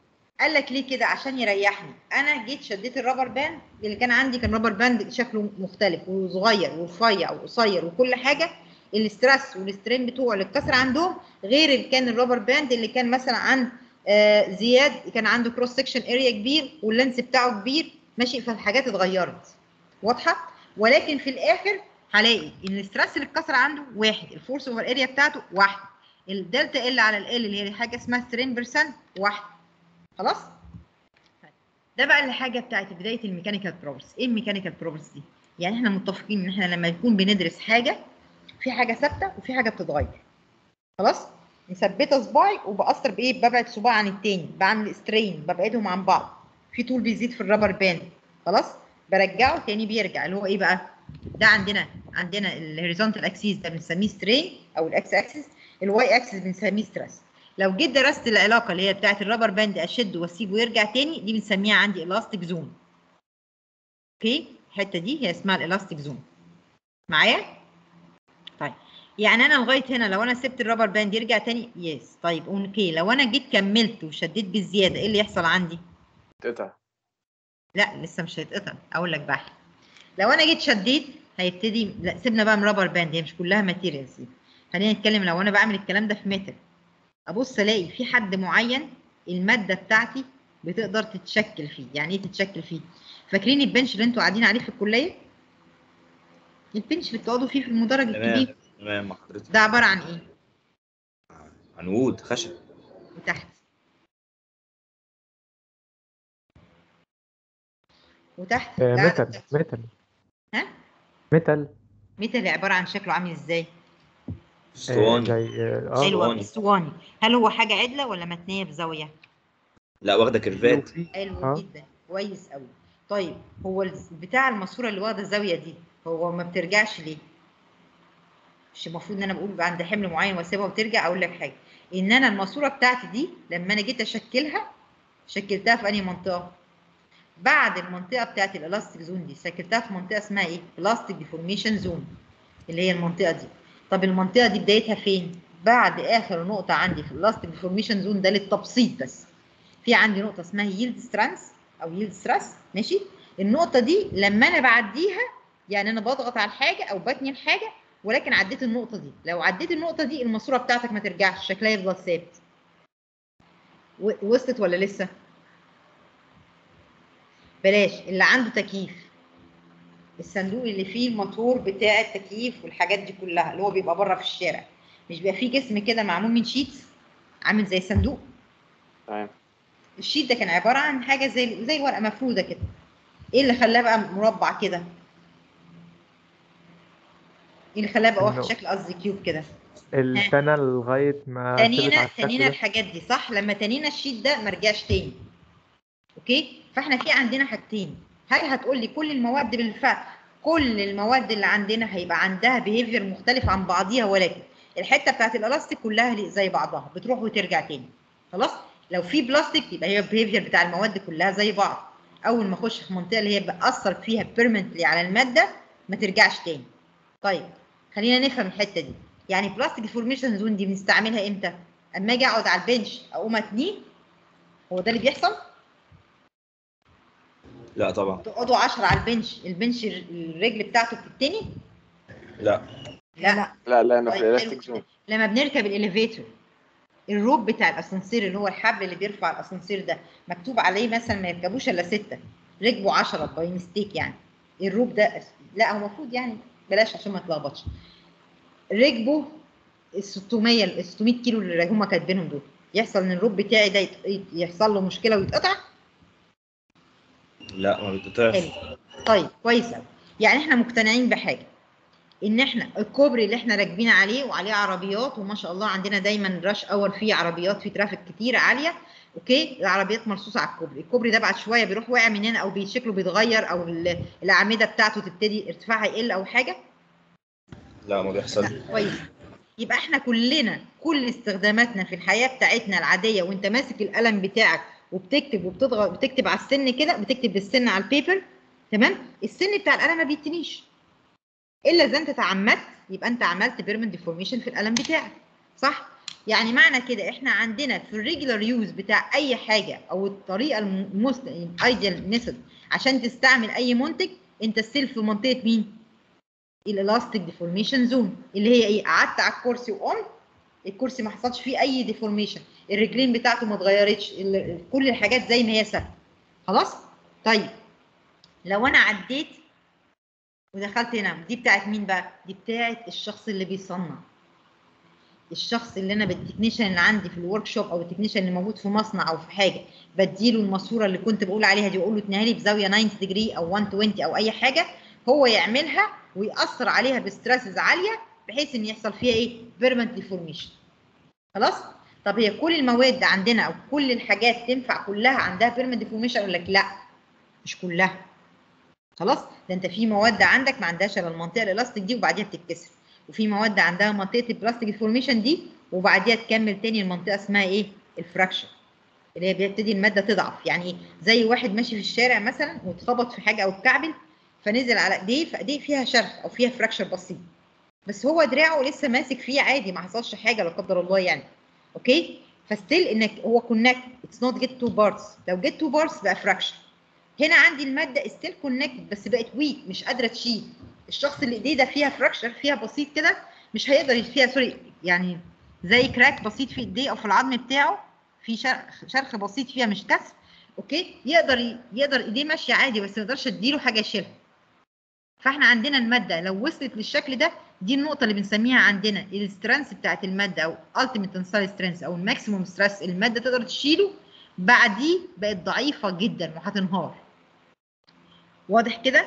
قال لك ليه كده عشان يريحني انا جيت شديت الرابر باند اللي كان عندي كان رابر باند شكله مختلف وصغير ورفيع وقصير وكل حاجه الاسترس والسترين بتوعه اللي اتكسر عندهم غير اللي كان الرابر باند اللي كان مثلا عند آه زياد كان عنده كروس سكشن اريا كبير واللينس بتاعه كبير ماشي فالحاجات اتغيرت واضحه ولكن في الاخر هلاقي ان الاسترس اللي اتكسر عنده واحد الفورس اوفر اريا بتاعته واحد الدلتا ال على ال اللي هي حاجه اسمها سترين بيرسنت واحد خلاص ده بقى الحاجه بتاعت بدايه الميكانيكال بروبرتيز ايه الميكانيكال بروبرتيز دي يعني احنا متفقين ان احنا لما نكون بندرس حاجه في حاجه ثابته وفي حاجه بتتغير خلاص مثبته صباعي وباثر بايه ببعد صباع عن التاني بعمل سترين ببعدهم عن بعض في طول بيزيد في الرابر باند خلاص برجعه تاني بيرجع اللي هو ايه بقى ده عندنا عندنا الهوريزونتال اكسيس ده بنسميه سترين او الاكس اكسس الواي اكسس بنسميه ستريس لو جيت درست العلاقه اللي هي بتاعت الرابر باند اشد واسيبه ويرجع تاني دي بنسميها عندي الاستيك زون اوكي الحته دي هي اسمها الالاستيك زون معايا طيب يعني انا لغايه هنا لو انا سبت الرابر باند يرجع تاني يس طيب اوكي لو انا جيت كملت وشديت بالزياده ايه اللي يحصل عندي تقطع لا لسه مش هيتقطع اقول لك بقى لو انا جيت شديت هيبتدي لا سيبنا بقى من رابر باند هي مش كلها ماتيريالز دي خلينا نتكلم لو انا بعمل الكلام ده في متر ابص الاقي في حد معين الماده بتاعتي بتقدر تتشكل فيه يعني ايه تتشكل فيه فاكرين البنش اللي انتوا قاعدين عليه في الكليه البنش اللي بتقعدوا فيه في المدرج تمام الكبير تمام مع حضرتك ده عباره عن ايه عنقود خشب وتحت وتحت آه، ده ميتال ميتال ها ميتال ميتال عباره عن شكله عامل ازاي آه، اسطواني زي اه حلوه اسطواني. اسطواني هل هو حاجه عدله ولا متنيه بزاويه لا واخده كيرفات حلو اه جدا كويس قوي طيب هو الز- بتاع الماسوره اللي واخده الزاويه دي هو ما بترجعش ليه مش المفروض ان انا بقول يبقى عند حمل معين واسيبها وترجع اقول لك حاجه ان انا الماسوره بتاعتي دي لما انا جيت اشكلها شكلتها في انهي منطقه بعد المنطقه بتاعت الالاستيك زون دي شكلتها في منطقه اسمها ايه بلاستيك ديفورميشن زون اللي هي المنطقه دي طب المنطقه دي بدايتها فين بعد اخر نقطه عندي في الالاستيك ديفورميشن زون ده للتبسيط بس في عندي نقطه اسمها ييلد سترانس او ييلد ستريس ماشي النقطه دي لما انا بعديها يعني انا بضغط على الحاجه او بتني الحاجه ولكن عديت النقطه دي لو عديت النقطه دي الماسوره بتاعتك ما ترجعش شكلها يفضل ثابت و- وصلت ولا لسه بلاش اللي عنده تكييف الصندوق اللي فيه الموتور بتاع التكييف والحاجات دي كلها اللي هو بيبقى بره في الشارع مش بيبقى فيه جسم كده معمول من شيتس عامل زي صندوق تمام الشيت ده كان عباره عن حاجه زي زي الورقه مفروده كده ايه اللي خلاه بقى مربع كده ايه اللي خلاه بقى واخد إنه- شكل قصدي كيوب كده التانة لغاية ما ثبت تنينا على الشكل تنينا ده الحاجات دي صح لما تنينا الشيت ده ما رجعش تاني اوكي فاحنا في عندنا حاجتين هل هتقول لي كل المواد بالفعل كل المواد اللي عندنا هيبقى عندها بيهيفير مختلف عن بعضيها ولكن الحته بتاعت الالاستيك كلها لي- زي بعضها بتروح وترجع تاني خلاص لو في بلاستيك يبقى هي البيهيفير بتاع المواد كلها زي بعض اول ما اخش في منطقه اللي هي بأثر فيها بيرمنتلي على الماده ما ترجعش تاني طيب خلينا نفهم الحته دي يعني بلاستيك فورميشن زون دي بنستعملها امتى اما اجي اقعد على البنش اقوم اتنيه هو ده اللي بيحصل لا طبعا تقعدوا 10 على البنش البنش الرجل بتاعته بتتني لا لا لا لا انا في طيب، الالاستيك حلو. زون لما بنركب الاليفيتور الروب بتاع الاسانسير اللي هو الحبل اللي بيرفع الاسانسير ده مكتوب عليه مثلا ما يركبوش الا سته ركبوا 10 باي ميستيك يعني الروب ده لا هو المفروض يعني بلاش عشان ما تلخبطش ركبوا ال 600 ال 600 كيلو اللي هم كاتبينهم دول يحصل ان الروب بتاعي ده يت- يحصل له مشكله ويتقطع لا ما بتقطعش حلو طيب كويس قوي يعني احنا مقتنعين بحاجه ان احنا الكوبري اللي احنا راكبين عليه وعليه عربيات وما شاء الله عندنا دايما راش اور فيه عربيات في ترافيك كتير عاليه اوكي العربيات مرصوصه على الكوبري الكوبري ده بعد شويه بيروح واقع مننا او بي- شكله بيتغير او ال- الاعمده بتاعته تبتدي ارتفاعها يقل او حاجه لا ما بيحصلش كويس يبقى احنا كلنا كل استخداماتنا في الحياه بتاعتنا العاديه وانت ماسك القلم بتاعك وبتكتب وبتضغط بتكتب على السن كده بتكتب بالسن على البيبر تمام السن بتاع القلم ما بيتنيش الا اذا انت تعمدت يبقى انت عملت بيرمنت ديفورميشن في القلم بتاعك صح يعني معنى كده احنا عندنا في الريجولار يوز بتاع اي حاجه او الطريقه الموست ايديال ميثود عشان تستعمل اي منتج انت ستيل في منطقه مين؟ الالاستيك ديفورميشن زون اللي هي ايه؟ قعدت على الكرسي وقمت الكرسي ما حصلش فيه اي ديفورميشن الرجلين بتاعته ما اتغيرتش ال- كل الحاجات زي ما هي ثابته خلاص؟ طيب لو انا عديت ودخلت هنا دي بتاعت مين بقى؟ دي بتاعت الشخص اللي بيصنع الشخص اللي انا بالتكنيشن اللي عندي في الورك شوب او التكنيشن اللي موجود في مصنع او في حاجه بديله الماسوره اللي كنت بقول عليها دي واقول له اتنيها لي بزاويه 90 ديجري او 120 او اي حاجه هو يعملها ويأثر عليها بستريسز عاليه بحيث ان يحصل فيها ايه؟ بيرمنت ديفورميشن خلاص؟ طب هي كل المواد عندنا او كل الحاجات تنفع كلها عندها بيرمنت ديفورميشن اقول لك لا مش كلها خلاص ده انت في مواد عندك ما عندهاش الا المنطقه الالاستيك دي وبعديها بتتكسر وفي مواد عندها منطقه البلاستيك ديفورميشن دي وبعديها تكمل تاني المنطقه اسمها ايه الفراكشر اللي هي بيبتدي الماده تضعف يعني ايه زي واحد ماشي في الشارع مثلا واتخبط في حاجه او اتكعبل فنزل على ايديه فايديه فيها شرخ او فيها فراكشر بسيط بس هو دراعه لسه ماسك فيه عادي ما حصلش حاجه لا قدر الله يعني اوكي فستيل انك هو كونكت اتس نوت جيت تو بارتس لو جيت تو بارتس بقى فراكشر هنا عندي الماده ستيل كونكت بس بقت ويك مش قادره تشيل الشخص اللي ايديه ده فيها فراكشر فيها بسيط كده مش هيقدر فيها سوري يعني زي كراك بسيط في ايديه او في العظم بتاعه في شرخ شرخ بسيط فيها مش كسر اوكي يقدر يقدر ايديه ماشيه عادي بس ما يقدرش اديله حاجه يشيلها فاحنا عندنا الماده لو وصلت للشكل ده دي النقطه اللي بنسميها عندنا السترنس بتاعت الماده او التيميت تنسايل سترينث او الماكسيموم ستريس الماده تقدر تشيله بعديه بقت ضعيفه جدا وهتنهار واضح كده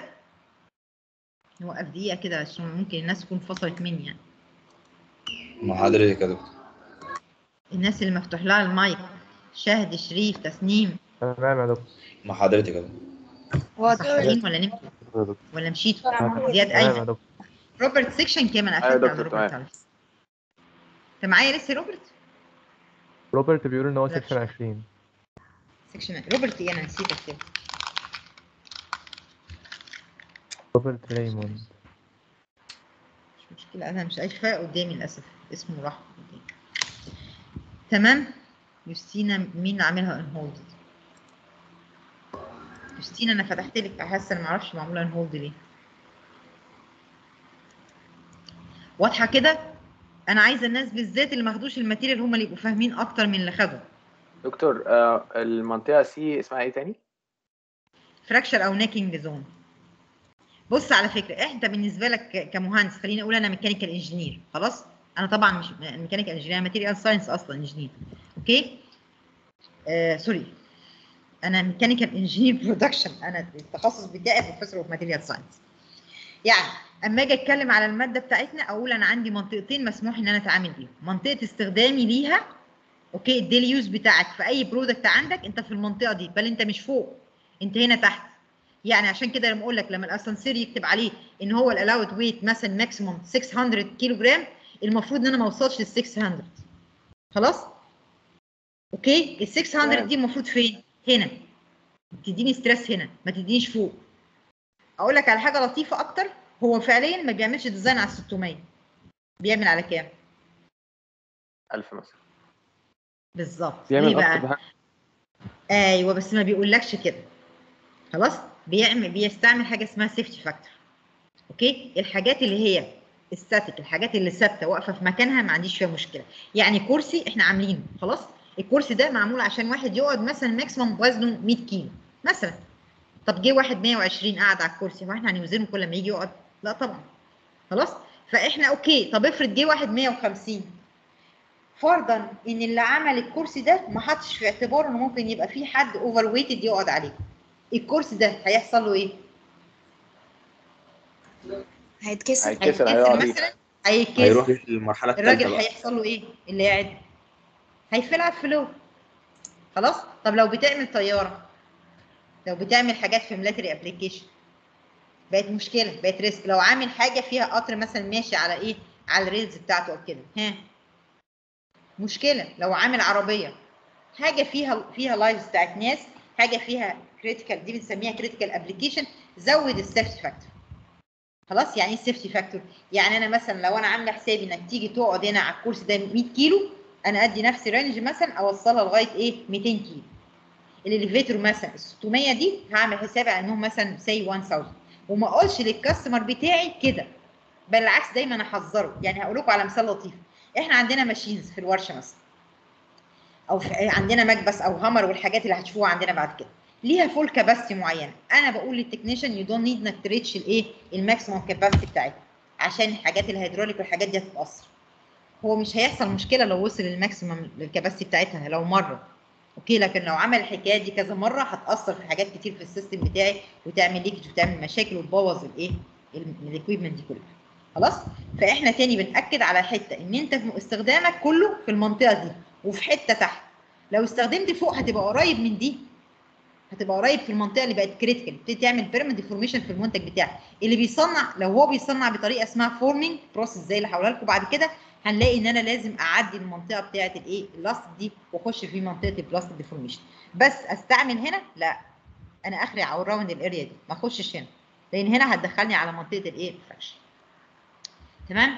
نوقف دقيقه كده عشان ممكن الناس تكون فصلت مني يعني مع حضرتك يا دكتور الناس اللي مفتوح لها المايك شهد شريف تسنيم تمام يا دكتور مع حضرتك يا دكتور صحيين ولا نمتوا ولا مشيتوا زياد تمام يا ايمن دكتور روبرت سيكشن كام انا أيوة قفلت يا على دكتور، روبرت تمام. على فكرة. انت معايا لسه روبرت روبرت بيقول ان هو لا. سيكشن 20 سيكشن روبرت ايه انا نسيت اكتبه روبرت ريموند مش مشكله انا مش شايفاه قدامي للاسف اسمه راح قدامي تمام يوستينا مين اللي عاملها ان هولد يوستينا انا فتحت لك حاسه ما اعرفش معموله ان هولد ليه واضحه كده انا عايزه الناس بالذات اللي ما خدوش الماتيريال هم اللي يبقوا فاهمين اكتر من اللي خدوا دكتور آه المنطقة سي اسمها ايه تاني؟ فراكشر او نيكينج زون بص على فكره انت بالنسبه لك ك- كمهندس خليني اقول انا ميكانيكال انجينير خلاص انا طبعا مش ميكانيكال انجينير ماتيريال ساينس اصلا انجينير اوكي آه سوري انا ميكانيكال انجينير برودكشن انا التخصص بتاعي بروفيسور اوف ماتيريال ساينس يعني اما اجي اتكلم على الماده بتاعتنا اقول انا عندي منطقتين مسموح ان انا اتعامل بيهم منطقه استخدامي ليها اوكي الديلي يوز بتاعك في اي برودكت عندك انت في المنطقه دي بل انت مش فوق انت هنا تحت يعني عشان كده لما اقول لك لما الاسانسير يكتب عليه ان هو الالاود ويت مثلا ماكسيموم 600 كيلو جرام المفروض ان انا ما اوصلش لل 600 خلاص اوكي ال 600 تمام. دي المفروض فين هنا تديني ستريس هنا ما تدينيش فوق اقول لك على حاجه لطيفه اكتر هو فعليا ما بيعملش ديزاين على 600 بيعمل على كام 1000 مثلا بالظبط بيعمل ليه بقى أكتر بحاجة ايوه بس ما بيقولكش كده خلاص بيعمل بيستعمل حاجه اسمها سيفتي فاكتور اوكي الحاجات اللي هي الستاتيك الحاجات اللي ثابته واقفه في مكانها ما عنديش فيها مشكله يعني كرسي احنا عاملينه خلاص الكرسي ده معمول عشان واحد يقعد مثلا ماكسيموم وزنه 100 كيلو مثلا طب جه واحد 120 قاعد على الكرسي هو احنا هنوزنه كل ما يجي يقعد لا طبعا خلاص فاحنا اوكي طب افرض جه واحد 150 فرضا ان اللي عمل الكرسي ده ما حطش في اعتباره انه ممكن يبقى في حد اوفر ويتد يقعد عليه الكرسي ده هيحصل له ايه؟ هيتكسر هيتكسر هيقع بيه مثلا هيتكسر هيروح للمرحله الثالثه الراجل بقى هيحصل له ايه؟ اللي قاعد هيفلع فلو خلاص؟ طب لو بتعمل طياره لو بتعمل حاجات في ميلاتري ابلكيشن بقت مشكله بقت ريسك لو عامل حاجه فيها قطر مثلا ماشي على ايه؟ على الريلز بتاعته او كده ها مشكله لو عامل عربيه حاجه فيها فيها لايفز بتاعت ناس حاجه فيها كريتيكال دي بنسميها كريتيكال ابلكيشن زود السيفتي فاكتور خلاص يعني ايه السيفتي فاكتور يعني انا مثلا لو انا عامله حسابي انك تيجي تقعد هنا على الكرسي ده 100 كيلو انا ادي نفسي رينج مثلا اوصلها لغايه ايه 200 كيلو الاليفيتور مثلا ال 600 دي هعمل حسابي على انهم مثلا سي 1000 وما اقولش للكاستمر بتاعي كده بالعكس دايما احذره يعني هقول لكم على مثال لطيف احنا عندنا ماشينز في الورشه مثلا او في عندنا مكبس او هامر والحاجات اللي هتشوفوها عندنا بعد كده ليها فول كاباسيتي معينه انا بقول للتكنيشن يو دونت نيد انك تريتش الايه الماكسيموم كاباسيتي بتاعتها عشان الحاجات الهيدروليك والحاجات دي هتتاثر هو مش هيحصل مشكله لو وصل للماكسيمم الكاباسيتي بتاعتها لو مره اوكي لكن لو عمل الحكايه دي كذا مره هتاثر في حاجات كتير في السيستم بتاعي وتعمل ليكج وتعمل مشاكل وتبوظ الايه الاكويبمنت دي كلها خلاص فاحنا تاني بناكد على حته ان انت في استخدامك كله في المنطقه دي وفي حته تحت لو استخدمت فوق هتبقى قريب من دي هتبقى قريب في المنطقه اللي بقت كريتيكال بتبتدي تعمل بيرمنت ديفورميشن في المنتج بتاعك اللي بيصنع لو هو بيصنع بطريقه اسمها فورمينج بروسيس زي اللي هقولها لكم بعد كده هنلاقي ان انا لازم اعدي المنطقه بتاعه الايه اللاستيك دي واخش في منطقه البلاستيك ديفورميشن بس استعمل هنا لا انا اخري على الراوند الاريا دي ما اخشش هنا لان هنا هتدخلني على منطقه الايه الفراكشن تمام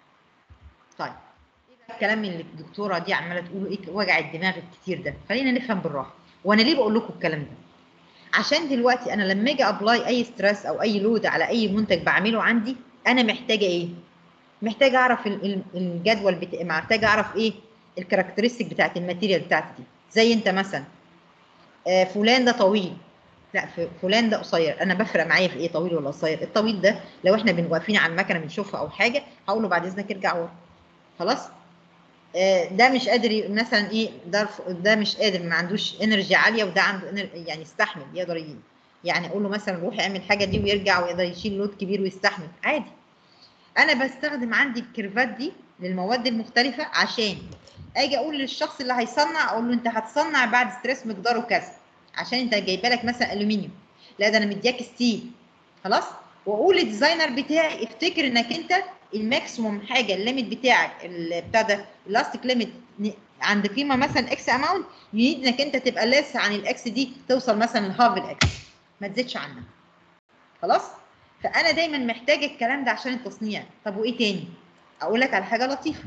طيب ايه بقى الكلام اللي الدكتوره دي عماله تقوله ايه وجع الدماغ الكتير ده خلينا نفهم بالراحه وانا ليه بقول لكم الكلام ده عشان دلوقتي انا لما اجي ابلاي اي ستريس او اي لود على اي منتج بعمله عندي انا محتاجه ايه محتاجه اعرف ال- ال- الجدول بتاع محتاجه اعرف ايه الكاركترستيك بتاعت الماتيريال بتاعتي دي زي انت مثلا آه، فلان ده طويل لا ف- فلان ده قصير انا بفرق معايا في ايه طويل ولا قصير الطويل ده لو احنا بن- واقفين على المكنه بنشوفها او حاجه هقول له بعد اذنك ارجع ورا خلاص آه، ده مش قادر ي- مثلا ايه ده رف- ده مش قادر ما عندوش انرجي عاليه وده عنده إنر- يعني يستحمل يقدر ي- يعني اقول له مثلا روح اعمل حاجه دي ويرجع ويقدر يشيل لود كبير ويستحمل عادي انا بستخدم عندي الكيرفات دي للمواد المختلفه عشان اجي اقول للشخص اللي هيصنع اقول له انت هتصنع بعد ستريس مقداره كذا عشان انت جايبه لك مثلا الومنيوم لا ده انا مدياك ستيل خلاص واقول للديزاينر بتاعي افتكر انك انت الماكسيموم حاجه الليميت بتاعك ال- بتاع ده الاستيك ليميت عند قيمه مثلا اكس اماونت يريد انك انت تبقى لسه عن الاكس دي توصل مثلا لهاف الاكس ما تزيدش عنها خلاص فانا دايما محتاجه الكلام ده عشان التصنيع طب وايه تاني اقول لك على حاجه لطيفه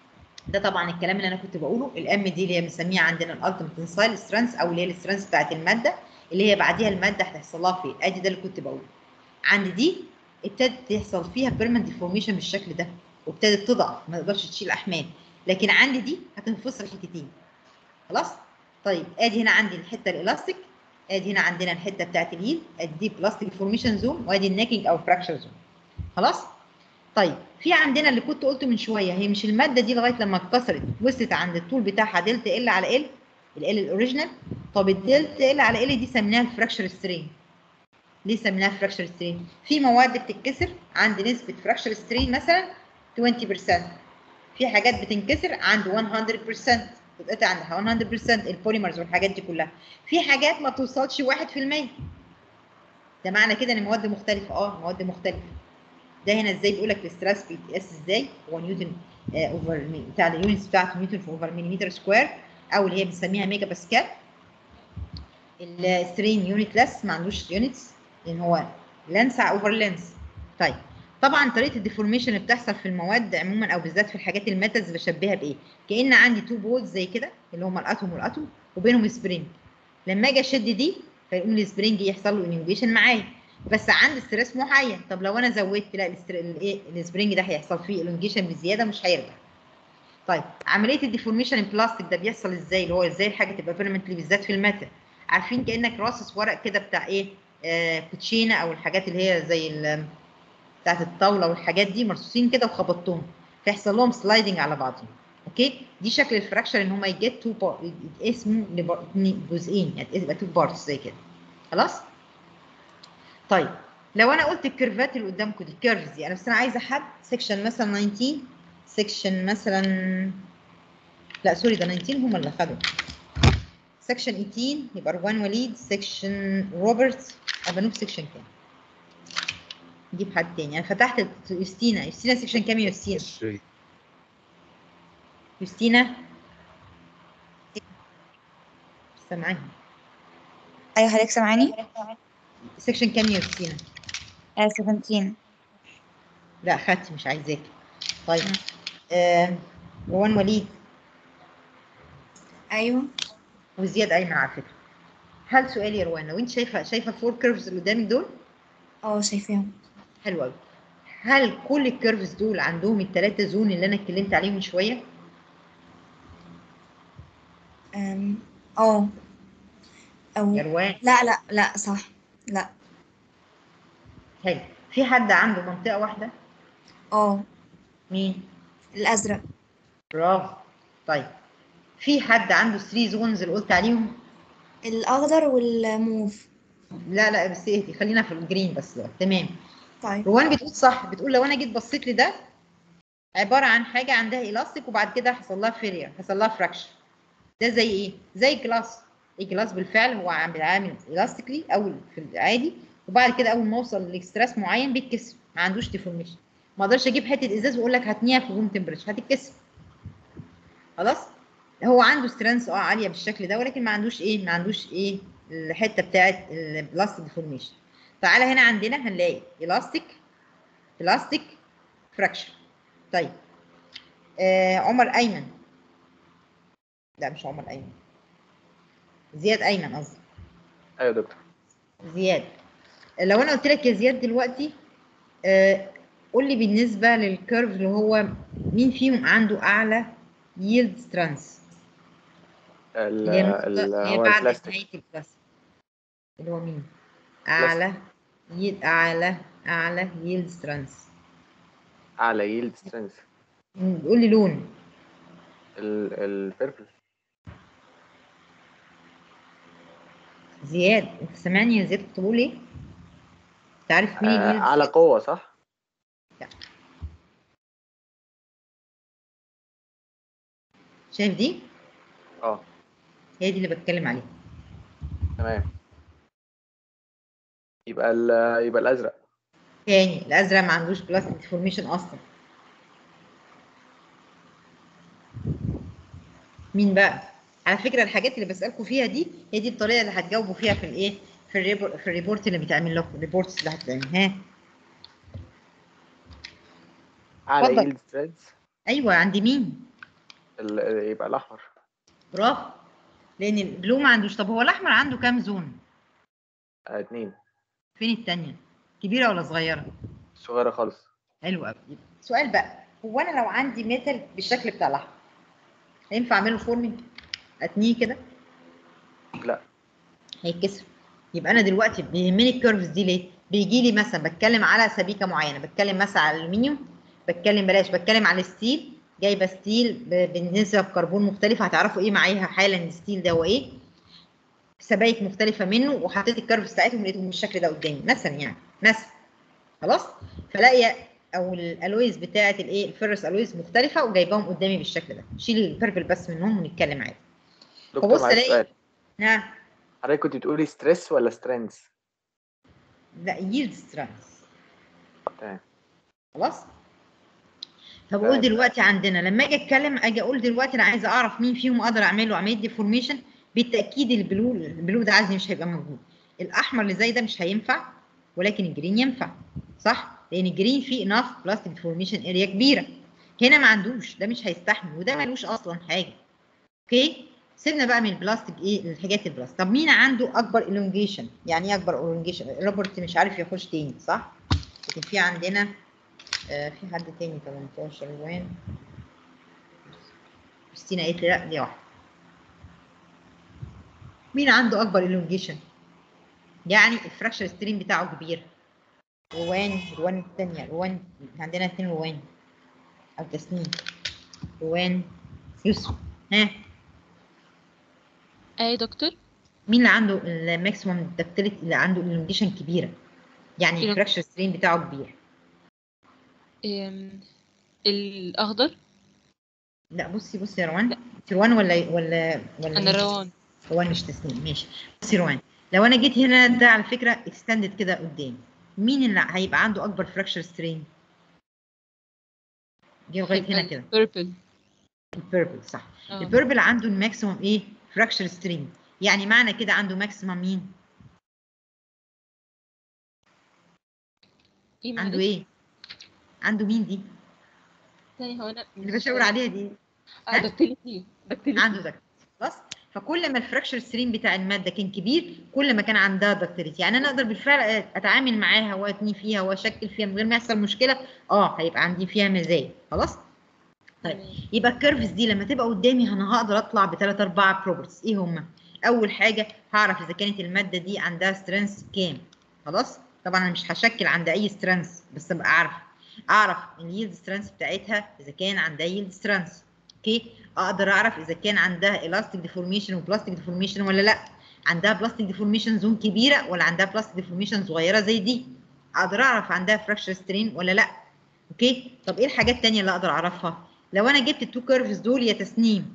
ده طبعا الكلام اللي انا كنت بقوله الام دي اللي هي بنسميها عندنا الالتيميت تنسايل سترينث او اللي هي السترينث بتاعت الماده اللي هي بعديها الماده هتحصل لها فين ادي ده اللي كنت بقوله عند دي ابتدت يحصل فيها بيرمنت ديفورميشن بالشكل ده وابتدت تضعف ما تقدرش تشيل احمال لكن عندي دي هتنفصل حتتين خلاص طيب ادي هنا عندي الحته الالاستيك ادي هنا عندنا الحته بتاعت الهيل ادي دي بلاستيك فورميشن زون وادي الناكينج او فراكشر زون خلاص طيب في عندنا اللي كنت قلته من شويه هي مش الماده دي لغايه لما اتكسرت وصلت عند الطول بتاعها دلتا ال على ال ال الاوريجينال طب الدلتا ال على ال دي سميناها الفراكشر سترين ليه سميناها فراكشر سترين في مواد بتتكسر عند نسبه فراكشر سترين مثلا 20% في حاجات بتنكسر عند 100% بتتقطع عندها 100% البوليمرز والحاجات دي كلها في حاجات ما توصلش 1% ده معنى كده ان المواد مختلفه اه مواد مختلفه ده هنا ازاي بيقول لك الاسترس بيتقاس ازاي هو نيوتن اوفر بتاع اليونتس بتاعته نيوتن في اوفر مليمتر سكوير او اللي هي بنسميها ميجا باسكال السترين يونت لس ما عندوش يونتس لان هو لانس اوفر لينس طيب طبعا طريقه الديفورميشن اللي بتحصل في المواد عموما او بالذات في الحاجات الميتالز بشبهها بايه كان عندي تو بولز زي كده اللي هما الاتوم والاتوم وبينهم سبرينج لما اجي اشد دي فيقوم السبرينج يحصل له انيوبيشن معايا بس عند ستريس معين طب لو انا زودت لا الستر- الايه السبرينج ده هيحصل فيه الونجيشن بزياده مش هيرجع طيب عمليه الديفورميشن البلاستيك ده بيحصل ازاي اللي هو ازاي الحاجه تبقى بيرمنتلي بالذات في الميتال عارفين كانك راصص ورق كده بتاع ايه آه كوتشينه او الحاجات اللي هي زي ال- بتاعت الطاوله والحاجات دي مرصوصين كده وخبطتهم فيحصل لهم سلايدنج على بعضهم اوكي دي شكل الفراكشر ان هم يجيت تو بار اسمه جزئين يعني يبقى تو بارتس زي كده خلاص طيب لو انا قلت الكيرفات اللي قدامكم دي الكيرفز دي انا بس انا عايزه حد سيكشن مثلا 19 سيكشن مثلا لا سوري ده 19 هم اللي خدوا سيكشن 18 يبقى روان وليد سيكشن روبرت ابانوب سيكشن كام نجيب حد تاني انا فتحت يوستينا يوستينا سيكشن كام يا يوستينا يوستينا سامعاني ايوه حضرتك سامعاني سيكشن كام يا يوستينا آه 17 لا خدتي مش عايزاك طيب آه روان وليد ايوه وزياد ايمن على فكره هل سؤال يا روان لو انت شايفه شايفه الفور كيرفز اللي قدامك دول اه شايفاهم حلو قوي هل كل الكيرفز دول عندهم الثلاثه زون اللي انا اتكلمت عليهم من شويه أم، اه او يا روان لا لا لا صح لا حلو في حد عنده منطقه واحده اه مين الازرق برافو طيب في حد عنده 3 زونز اللي قلت عليهم الاخضر والموف لا لا بس اهدي خلينا في الجرين بس دلوقتي. تمام طيب روان بتقول صح بتقول لو انا جيت بصيت لده عباره عن حاجه عندها الاستيك وبعد كده حصل لها فيرير حصل لها فراكشر ده زي ايه زي الجلاس الجلاس بالفعل هو عم بيتعامل الاستيكلي او في العادي وبعد كده اول ما اوصل لاكستراس معين بيتكسر ما عندوش ديفورميشن ما اقدرش اجيب حته ازاز واقول لك هتنيها في روم تمبريتشر هتتكسر خلاص هو عنده سترينث اه عاليه بالشكل ده ولكن ما عندوش ايه ما عندوش ايه الحته بتاعه البلاستيك ديفورميشن تعالى هنا عندنا هنلاقي الاستيك بلاستيك فراكشر طيب آه عمر ايمن لا مش عمر ايمن زياد ايمن قصدي ايوه يا دكتور زياد لو انا قلت لك يا زياد دلوقتي آه قول لي بالنسبه للكيرف اللي هو مين فيهم عنده اعلى ييلد سترانس ال- اللي هي النقطة ال- اللي هي هو بعد البلاستيك نهايه البلاستيك اللي هو مين اعلى ييلد اعلى اعلى ييلد سترانس اعلى ييلد سترينث قول لي لون البيربل زياد انت سامعني يا زياد كنت بقول ايه انت عارف مين آه الييلد اعلى قوه صح شايف دي اه هي دي اللي بتكلم عليها تمام يبقى ال يبقى الازرق تاني الازرق ما عندوش بلاستيك ديفورميشن اصلا مين بقى على فكره الحاجات اللي بسالكم فيها دي هي دي الطريقه اللي هتجاوبوا فيها في الايه في الريبور في الريبورت اللي بيتعمل لكم الريبورتس اللي هتتعمل ها اعلى اتفضل. ييلد سترينث ايوه عند مين يبقى الاحمر برافو لان البلو ما عندوش طب هو الاحمر عنده كام زون آه اتنين فين التانية كبيره ولا صغيره صغيره خالص حلو قوي سؤال بقى هو انا لو عندي ميتال بالشكل بتاع الاحمر هينفع اعمله فورمينج اتنيه كده لا هيتكسر يبقى انا دلوقتي بيهمني الكيرفز دي ليه بيجي لي مثلا بتكلم على سبيكه معينه بتكلم مثلا على الالومنيوم بتكلم بلاش بتكلم على الستيل جايبه ستيل ب- بالنسبه كربون مختلفه هتعرفوا ايه معايا حالا الستيل ده هو ايه سبايك مختلفه منه وحطيت الكيرفز بتاعتهم لقيتهم بالشكل ده قدامي مثلا يعني مثلا خلاص فلاقي او الالويز بتاعه الايه الفيرس الويز مختلفه وجايباهم قدامي بالشكل ده شيل البيربل بس منهم ونتكلم عادي دكتور فبص معلش الاقي سؤال نعم حضرتك كنت بتقولي ستريس ولا سترينث لا ييلد سترانس تمام خلاص طب اقول دلوقتي عندنا لما اجي اتكلم اجي اقول دلوقتي انا عايزه اعرف مين فيهم اقدر اعمل له عمليه ديفورميشن بالتاكيد البلو البلو ده عايزني مش هيبقى موجود الاحمر اللي زي ده مش هينفع ولكن الجرين ينفع صح لان الجرين فيه اناف بلاستيك ديفورميشن اريا كبيره هنا ما عندوش ده مش هيستحمل وده ملوش اصلا حاجه اوكي سيبنا بقى من البلاستيك ايه الحاجات البلاستيك طب مين عنده اكبر الونجيشن يعني ايه اكبر الونجيشن روبرت مش عارف يخش تاني صح لكن في عندنا آه في حد تاني 18 وين كريستينا قالت لي لا دي واحده مين عنده اكبر الونجيشن يعني الفراكشر ستريم بتاعه كبير روان روان الثانيه روان عندنا اثنين روان او تسنيم روان يوسف ها اي دكتور مين اللي عنده الماكسيموم دكتيليتي اللي عنده الونجيشن كبيره يعني كيلو. الفراكشر ستريم بتاعه كبير أم، الاخضر لا بصي بصي يا روان انت روان ولا ولا ولا انا مين؟ روان روان مش تسنيم ماشي بصي روان لو انا جيت هنا ده على فكره اكستندد كده قدام مين اللي هيبقى عنده اكبر فراكشر سترين جه لغايه هنا كده بيربل البيربل صح آه. البيربل عنده الماكسيموم ايه فراكشر سترين يعني معنى كده عنده ماكسيموم مين ايه عنده معلش؟ ايه عنده مين دي ثاني هو انا اللي بشاور عليها دي اه دكتيليتي دكتيليتي عنده ده خلاص فكل ما الفراكشر سترين بتاع الماده كان كبير كل ما كان عندها دكتوريتي يعني انا اقدر بالفعل اتعامل معاها واتني فيها واشكل فيها من غير ما يحصل مشكله اه هيبقى عندي فيها مزايا خلاص طيب يبقى الكيرفز دي لما تبقى قدامي انا هقدر اطلع بثلاث اربع بروبرتيز ايه هما اول حاجه هعرف اذا كانت الماده دي عندها سترينث كام خلاص طبعا انا مش هشكل عند اي سترينث بس ابقى عارف اعرف اليلد سترينث بتاعتها اذا كان عندها يلد سترينث اوكي اقدر اعرف اذا كان عندها الاستيك ديفورميشن وبلاستيك ديفورميشن ولا لا عندها بلاستيك ديفورميشن زون كبيره ولا عندها بلاستيك ديفورميشن صغيره زي دي اقدر اعرف عندها فراكشر سترين ولا لا اوكي طب ايه الحاجات التانية اللي اقدر اعرفها لو انا جبت التو كيرفز دول يا تسنيم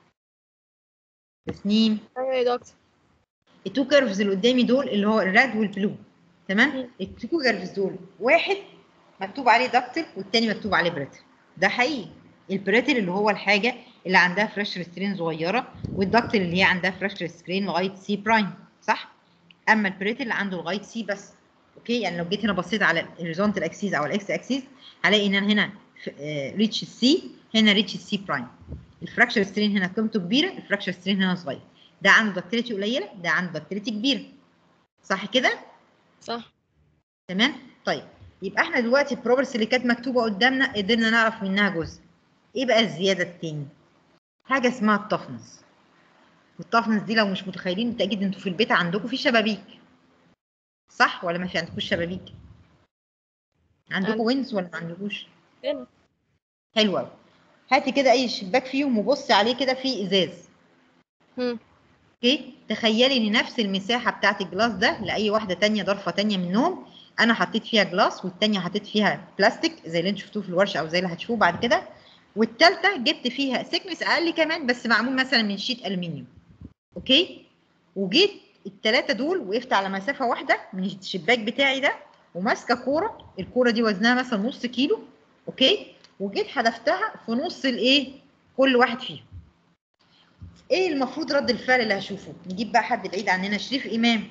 تسنيم ايوه يا دكتور التو كيرفز اللي قدامي دول اللي هو الريد والبلو تمام التو كيرفز دول واحد مكتوب عليه دكتل والتاني مكتوب عليه بريتل ده حقيقي البريتل اللي هو الحاجه اللي عندها فريشر سترين صغيره والدكتل اللي هي عندها فريشر سترين لغايه سي برايم صح اما البريتل اللي عنده لغايه سي بس اوكي يعني لو جيت هنا بصيت على الهوريزونتال اكسيس او الاكس اكسيس هلاقي ان انا هنا ريتش السي هنا ريتش السي برايم الفراكشر سترين هنا قيمته كبيره الفراكشر سترين هنا صغير ده عنده دكتيليتي قليله ده عنده دكتيليتي كبيره صح كده صح تمام طيب يبقى احنا دلوقتي البروبرتيز اللي كانت مكتوبه قدامنا قدرنا نعرف منها جزء ايه بقى الزياده التاني حاجه اسمها التفنس والتفنس دي لو مش متخيلين بالتاكيد انتوا في البيت عندكم في شبابيك صح ولا ما في عندكوش شبابيك عندكم عندي. وينز ولا ما عندكوش هنا حلو قوي هاتي كده اي شباك فيهم وبصي عليه كده فيه ازاز هم. اوكي تخيلي ان نفس المساحه بتاعت الجلاس ده لاي واحده تانية ضرفه تانية منهم انا حطيت فيها جلاس والتانية حطيت فيها بلاستيك زي اللي انتوا شفتوه في الورشه او زي اللي هتشوفوه بعد كده والتالتة جبت فيها سيكنس اقل كمان بس معمول مثلا من شيت الومنيوم اوكي وجيت التلاتة دول وقفت على مسافه واحده من الشباك بتاعي ده وماسكه كوره الكوره دي وزنها مثلا نص كيلو اوكي وجيت حدفتها في نص الايه كل واحد فيهم ايه المفروض رد الفعل اللي هشوفه نجيب بقى حد بعيد عننا شريف امام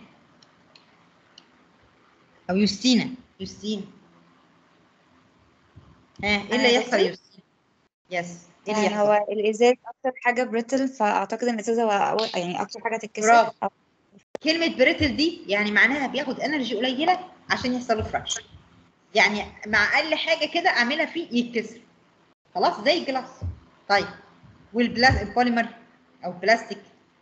او يوستينا يوستينا ها ايه اللي أنا هيحصل يا دكتور؟ يوستينا يس ايه اللي يعني يحصل هو الازاز اكتر حاجه بريتل فاعتقد ان الازازه هو أول- يعني اكتر حاجه تتكسر برافو. أو- كلمه بريتل دي يعني معناها بياخد انرجي قليله عشان يحصل له فراكشر يعني مع اقل حاجه كده اعملها فيه يتكسر خلاص زي الجلاس طيب والبلاس البوليمر او بلاستيك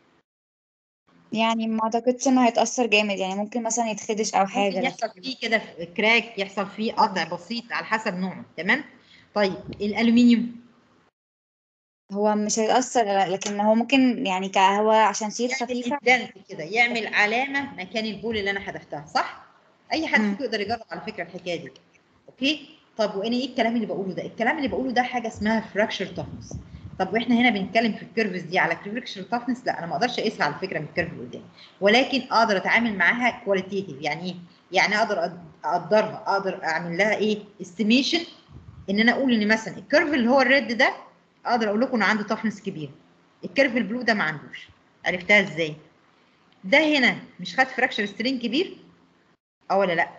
يعني ما اعتقدش انه هيتاثر جامد يعني ممكن مثلا يتخدش او حاجه ممكن لكن يحصل فيه كده كراك يحصل فيه قطع بسيط على حسب نوعه تمام طيب الالومنيوم هو مش هيتاثر لكن هو ممكن يعني كهو عشان شيل يعمل خفيفه دنت كده يعمل علامه مكان البول اللي انا حذفتها صح اي حد مم. فيكم يقدر يجرب على فكره الحكايه دي اوكي طب وانا ايه الكلام اللي بقوله ده الكلام اللي بقوله ده حاجه اسمها فراكشر تافنس طب واحنا هنا بنتكلم في الكيرفز دي على فراكشر تافنس لا انا ما اقدرش اقيسها على فكره من الكيرف اللي قدامي ولكن اقدر اتعامل معاها كواليتيتيف يعني ايه يعني اقدر أد- اقدرها اقدر اعمل لها ايه استيميشن ان انا اقول ان مثلا الكيرف اللي هو الريد ده اقدر اقول لكم انه عنده تافنس كبير الكيرف البلو ده ما عندوش عرفتها ازاي ده هنا مش خد فراكشر سترين كبير اه ولا لا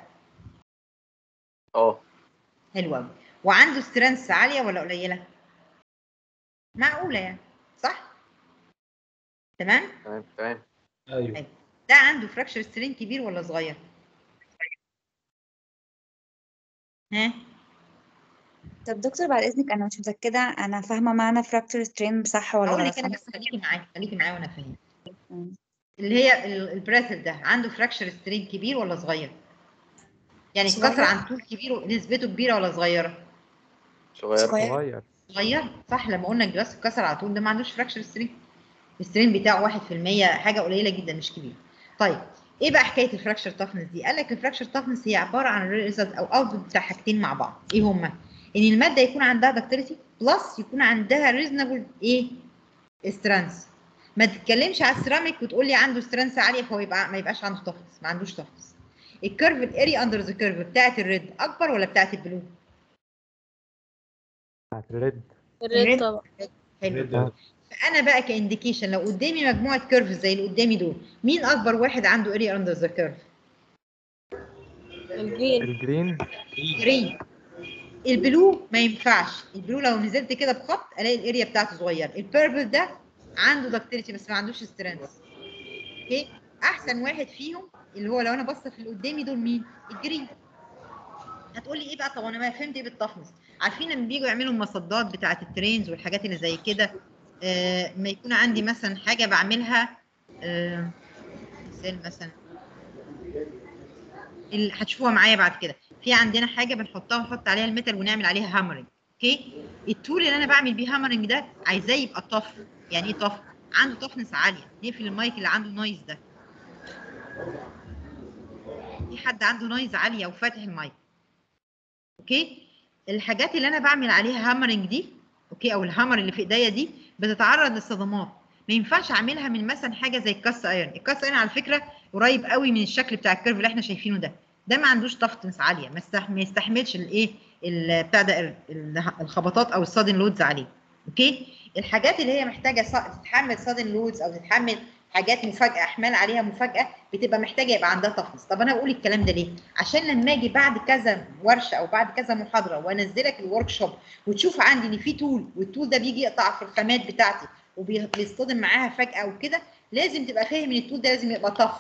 اه حلو قوي وعنده سترينث عاليه ولا قليله معقوله يعني صح تمام تمام تمام ايوه ده عنده فراكشر سترين كبير ولا صغير ها طب دكتور بعد اذنك انا مش متاكده انا فاهمه معنى فراكتور سترين صح ولا اقول غلط لك انا فاهمة؟ بس خليكي معايا خليكي معايا وانا فاهمه مم. اللي هي ال- البريتل ده عنده فراكشر سترين كبير ولا صغير يعني صغير. اتكسر عن طول كبير ونسبته كبيره ولا صغيره صغير صغير. صغير صغير صح لما قلنا الجلاس اتكسر على طول ده ما عندوش فراكشر سترين السترين بتاعه 1% حاجه قليله جدا مش كبيره طيب ايه بقى حكايه الفراكشر تافنس دي قال لك الفراكشر تافنس هي عباره عن ريزلت او اوتبوت بتاع حاجتين مع بعض ايه هما ان الماده يكون عندها دكتيليتي بلس يكون عندها ريزونبل ايه سترانس ما تتكلمش على السيراميك وتقول لي عنده سترانس عاليه فهو يبقى ما يبقاش عنده تافنس ما عندوش تافنس الكيرف الاري اندر ذا كيرف بتاعت الريد اكبر ولا بتاعت البلو بتاعت الريد الريد طبعا حلو ريد فانا بقى كانديكيشن لو قدامي مجموعه كيرفز زي اللي قدامي دول مين اكبر واحد عنده اريا اندر ذا كيرف الجرين الجرين جرين البلو ما ينفعش البلو لو نزلت كده بخط الاقي الاريا بتاعته صغيره البيربل ده عنده دكتيليتي بس ما عندوش سترينث اوكي احسن واحد فيهم اللي هو لو انا باصه في اللي قدامي دول مين الجرين هتقولي ايه بقى طب انا ما فهمت ايه بالتفنس عارفين لما بييجوا يعملوا المصدات بتاعه الترينز والحاجات اللي زي كده آه ما يكون عندي مثلا حاجه بعملها آه مثال مثلا اللي هتشوفوها معايا بعد كده في عندنا حاجه بنحطها ونحط عليها الميتال ونعمل عليها هامرنج اوكي التول اللي انا بعمل بيه هامرنج ده عايزاه يبقى طف يعني ايه طف عنده طفنس عاليه نقفل المايك اللي عنده نويز ده في حد عنده نويز عاليه وفاتح المايك اوكي الحاجات اللي انا بعمل عليها هامرنج دي اوكي او الهامر اللي في ايديا دي بتتعرض للصدمات ما ينفعش اعملها من مثلا حاجه زي الكاست ايرون الكاست ايرون على فكره قريب قوي من الشكل بتاع الكيرف اللي احنا شايفينه ده ده ما عندوش طفتنس عاليه ما يستح- ما يستحملش الايه ال- بتاع ده ال- ال- الخبطات او الصادن لودز عليه اوكي الحاجات اللي هي محتاجه ص- تتحمل صادن لودز او تتحمل حاجات مفاجاه احمال عليها مفاجاه بتبقى محتاجه يبقى عندها طفنس طب انا بقول الكلام ده ليه عشان لما اجي بعد كذا ورشه او بعد كذا محاضره وانزلك الورك شوب وتشوف عندي ان في تول والتول ده بيجي يقطع في الخامات بتاعتي وبيصطدم معاها فجاه وكده لازم تبقى فاهم ان التول ده لازم يبقى طف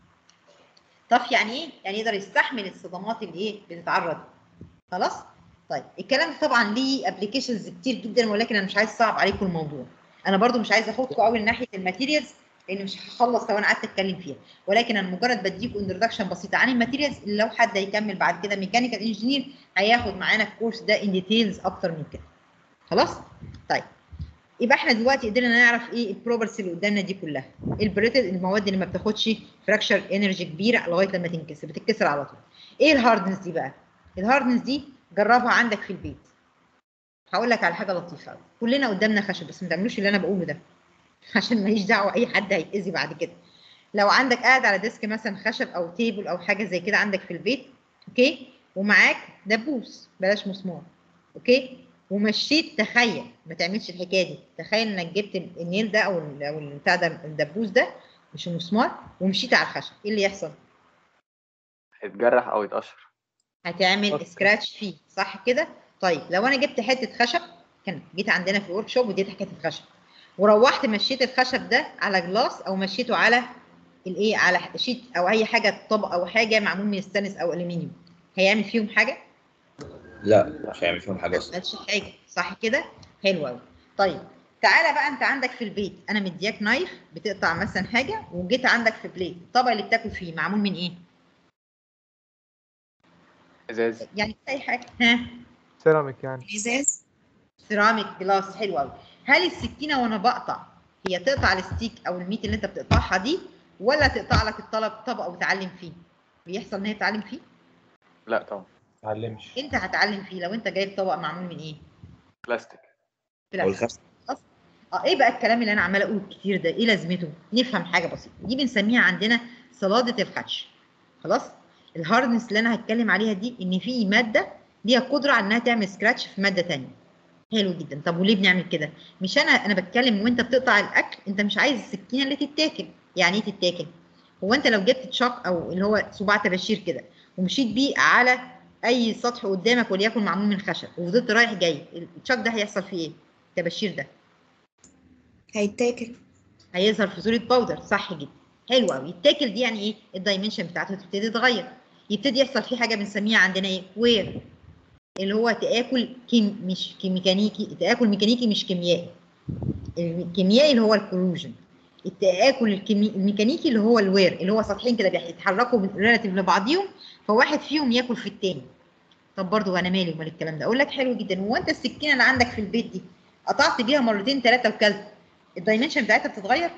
طف يعني ايه يعني يقدر يستحمل الصدمات اللي ايه بتتعرض خلاص طيب الكلام ده طبعا ليه ابلكيشنز كتير جدا ولكن انا مش عايز اصعب عليكم الموضوع انا برضو مش عايزه اخدكم قوي ناحيه الماتيريالز لان مش هخلص لو انا قعدت اتكلم فيها ولكن انا مجرد بديكم انتروداكشن بسيطه عن الماتيريالز اللي لو حد هيكمل بعد كده ميكانيكال انجينير هياخد معانا الكورس ده ان ديتيلز اكتر من كده خلاص طيب يبقى احنا دلوقتي قدرنا نعرف ايه البروبرتيز اللي قدامنا دي كلها البريتل المواد اللي ما بتاخدش فراكشر انرجي كبيره لغايه لما تنكسر بتتكسر على طول ايه الهاردنس دي بقى الهاردنس دي جربها عندك في البيت هقول لك على حاجه لطيفه قوي كلنا قدامنا خشب بس ما تعملوش اللي انا بقوله ده عشان ماليش دعوه اي حد هيتاذي بعد كده لو عندك قاعد على ديسك مثلا خشب او تيبل او حاجه زي كده عندك في البيت اوكي ومعاك دبوس بلاش مسمار اوكي ومشيت تخيل ما تعملش الحكايه دي تخيل انك جبت النيل ده او ال- او البتاع ده الدبوس ده مش المسمار ومشيت على الخشب ايه اللي يحصل هيتجرح او يتقشر هتعمل أوكي. سكراتش فيه صح كده طيب لو انا جبت حته خشب كان جيت عندنا في الورك شوب وديت حته خشب وروحت مشيت الخشب ده على جلاس او مشيته على الايه على شيت او اي حاجه طبق او حاجه معمول من ستانلس او الومنيوم هيعمل فيهم حاجه لا مش هيعمل فيهم حاجه ما اصلا عملش حاجه صح كده حلو قوي طيب تعالى بقى انت عندك في البيت انا مدياك نايف بتقطع مثلا حاجه وجيت عندك في بليت الطبق اللي بتاكل فيه معمول من ايه ازاز يعني اي حاجه ها سيراميك يعني ازاز سيراميك جلاس حلو قوي هل السكينه وانا بقطع هي تقطع الستيك او الميت اللي انت بتقطعها دي ولا تقطع لك الطلب طبق وتعلم فيه بيحصل ان هي تتعلم فيه لا طبعا اتعلمش انت هتعلم فيه لو انت جايب طبق معمول من ايه بلاستيك بلاستيك والخس اه ايه بقى الكلام اللي انا عماله اقول كتير ده ايه لازمته نفهم حاجه بسيطه دي بنسميها عندنا صلاده الخدش خلاص الهاردنس اللي انا هتكلم عليها دي ان في ماده ليها قدره على انها تعمل سكراتش في ماده تانية حلو جدا طب وليه بنعمل كده مش انا انا بتكلم وانت بتقطع الاكل انت مش عايز السكينه اللي تتاكل يعني ايه تتاكل هو انت لو جبت تشاك او اللي هو صباع طباشير كده ومشيت بيه على اي سطح قدامك وليكن معمول من خشب وفضلت رايح جاي التشاك ده هيحصل فيه ايه الطباشير ده هيتاكل هيظهر في صوره باودر صح جدا حلو قوي يتاكل دي يعني ايه الدايمنشن بتاعته تبتدي تتغير يبتدي يحصل فيه حاجه بنسميها عندنا ايه وير اللي هو تاكل كيم مش كيميكانيكي تاكل ميكانيكي مش كيميائي الكيميائي اللي هو الكروجن التآكل الكيمي... الميكانيكي اللي هو الوير اللي هو سطحين كده بيتحركوا ريلاتيف لبعضيهم فواحد فيهم ياكل في التاني طب برضه انا مالي ومال الكلام ده اقول لك حلو جدا هو انت السكينه اللي عندك في البيت دي قطعت بيها مرتين ثلاثه وكلت الدايمنشن بتاعتها بتتغير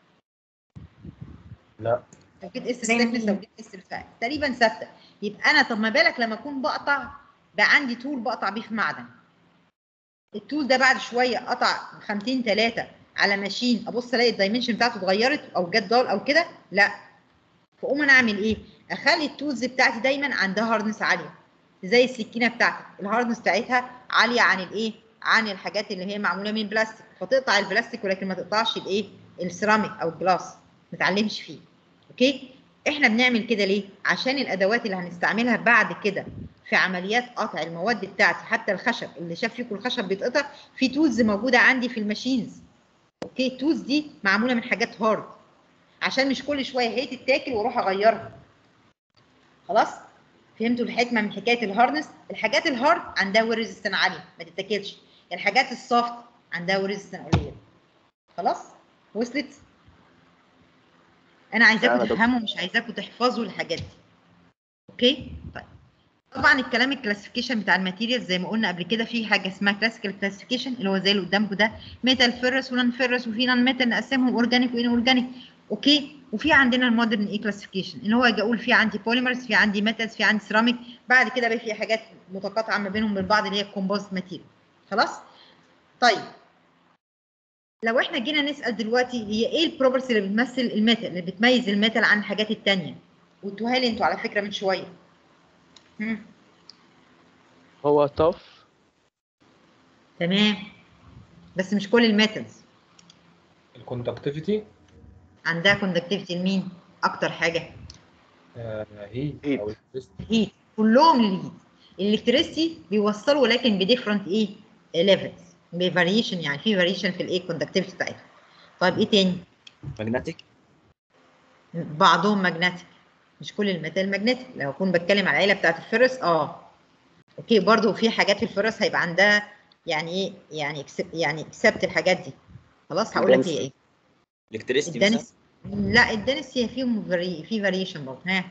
لا لو جيت اس زي ما ستيفنس هي. لو جيت اس ارتفاع تقريبا ثابته يبقى انا طب ما بالك لما اكون بقطع بقى عندي طول بقطع بيه في معدن الطول ده بعد شويه قطع خمسين ثلاثه على ماشين ابص الاقي الدايمنشن بتاعته اتغيرت او جت ضال او كده لا فاقوم انا اعمل ايه اخلي التولز بتاعتي دايما عندها هاردنس عاليه زي السكينه بتاعتك الهاردنس بتاعتها عاليه عن الايه عن الحاجات اللي هي معموله من بلاستيك فتقطع البلاستيك ولكن ما تقطعش الايه السيراميك او الجلاس ما تعلمش فيه اوكي احنا بنعمل كده ليه عشان الادوات اللي هنستعملها بعد كده في عمليات قطع المواد بتاعتي حتى الخشب اللي شاف فيكم الخشب بيتقطع في تولز موجوده عندي في الماشينز اوكي التوز دي معموله من حاجات هارد عشان مش كل شويه هي تتاكل واروح اغيرها خلاص فهمتوا الحكمه من حكايه الهاردنس الحاجات الهارد عندها ويل ريزيستنس عاليه ما تتاكلش الحاجات السوفت عندها ويل ريزيستنس قليل خلاص وصلت انا عايزاكم تمام يا دكتور. تفهموا مش عايزاكم تحفظوا الحاجات دي اوكي طيب طبعا الكلام الكلاسيفيكيشن بتاع الماتيريال زي ما قلنا قبل كده في حاجه اسمها كلاسيكال كلاسيفيكيشن اللي هو زي اللي قدامكم ده ميتال فيرس ونون فيرس وفي نون ميتال نقسمهم اورجانيك وان اورجانيك اوكي وفي عندنا المودرن اي كلاسيفيكيشن اللي هو اجي اقول في عندي بوليمرز في عندي ميتالز في عندي سيراميك بعد كده بقى في حاجات متقاطعه ما بينهم من بعض اللي هي الكومبوزيت ماتيريال خلاص طيب لو احنا جينا نسال دلوقتي هي ايه البروبرتي اللي بتمثل الميتال اللي بتميز الميتال عن الحاجات التانية وادوها لي انتوا على فكره من شويه مم. هو tough تمام بس مش كل الميتالز الكوندكتيفيتي عندها كوندكتيفيتي لمين اكتر حاجه هيت او electricity. هيت كلهم للهيت الالكتريستي بيوصلوا ولكن بديفرنت ايه ليفلز بفاريشن يعني في فاريشن في الايه كوندكتيفيتي بتاعتهم طيب ايه تاني ماجنتيك بعضهم ماجنتيك مش كل الميتال ماجنتيك لو اكون بتكلم على العيله بتاعت الفرس اه اوكي برضو في حاجات في الفرس هيبقى عندها يعني ايه يعني accept- يعني اكسبت الحاجات دي خلاص هقول لك هي ايه الكتريستي مثلا الدنس لا الدنس هي فيهم فري... في فاريشن برضه ها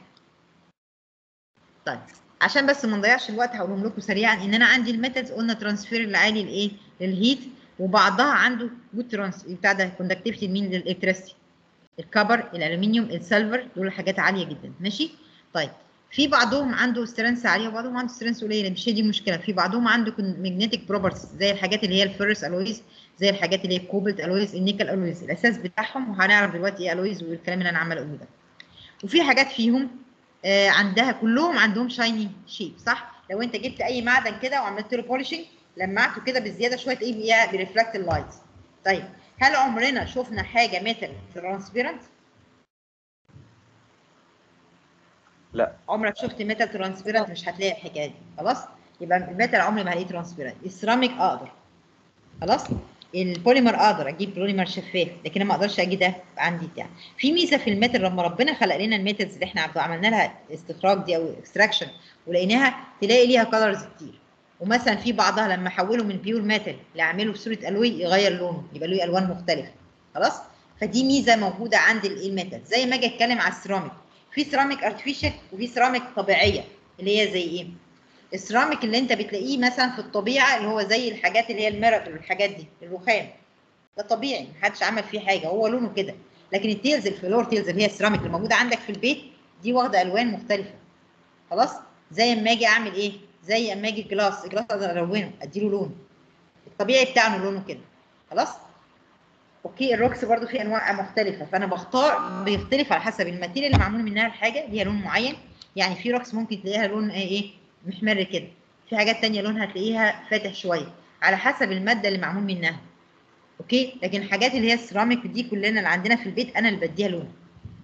طيب عشان بس ما نضيعش الوقت هقولهم لكم سريعا ان انا عندي الميتالز قلنا ترانسفير العالي لايه للهيت وبعضها عنده جود ترانس بتاع ده كوندكتيفيتي لمين للالكتريستي الكبر الالومنيوم السلفر دول حاجات عاليه جدا ماشي طيب في بعضهم عنده سترينث عاليه وبعضهم عنده سترينث قليله مش هي دي المشكله في بعضهم عنده ماجنتيك بروبرتيز زي الحاجات اللي هي الفيرس الويز زي الحاجات اللي هي الكوبلت الويز النيكل الويز الاساس بتاعهم وهنعرف دلوقتي ايه الويز والكلام اللي انا عمال اقوله ده وفي حاجات فيهم آه عندها كلهم عندهم شايني شيب صح لو انت جبت اي معدن كده وعملت له بولشنج لمعته كده بالزياده شويه تلاقيه بيرفلكت اللايت طيب هل عمرنا شفنا حاجه ميتال ترانسبيرنت لا عمرك شفت ميتال ترانسبيرنت مش هتلاقي الحكايه دي خلاص يبقى الميتال عمري ما هلاقيه ترانسبيرنت السيراميك اقدر خلاص البوليمر اقدر اجيب بوليمر شفاف لكن انا ما اقدرش اجي ده عندي بتاع في ميزه في الميتال لما ربنا خلق لنا الميتالز اللي احنا عملنا لها استخراج دي او اكستراكشن ولقيناها تلاقي ليها كلرز كتير ومثلا في بعضها لما احوله من بيور ميتال لاعمله بصوره الوي يغير لونه يبقى له الوان مختلفه خلاص فدي ميزه موجوده عند الميتال زي ما اجي اتكلم على السيراميك في سيراميك ارتفيشال وفي سيراميك طبيعيه اللي هي زي ايه السيراميك اللي انت بتلاقيه مثلا في الطبيعه اللي هو زي الحاجات اللي هي الميركل والحاجات دي الرخام ده طبيعي محدش عمل فيه حاجه هو لونه كده لكن التيلز الفلور تيلز اللي هي السيراميك اللي موجوده عندك في البيت دي واخده الوان مختلفه خلاص زي اما اجي اعمل ايه زي اما اجي جلاس الجلاس اقدر الونه اديله لون الطبيعي بتاعه لونه كده خلاص اوكي الروكس برضو فيه انواع مختلفه فانا بختار بيختلف على حسب الماتيريال اللي معمول منها الحاجه ليها لون معين يعني في روكس ممكن تلاقيها لون ايه محمر كده في حاجات تانية لونها تلاقيها فاتح شويه على حسب الماده اللي معمول منها اوكي لكن الحاجات اللي هي السيراميك دي كلنا اللي عندنا في البيت انا اللي بديها لون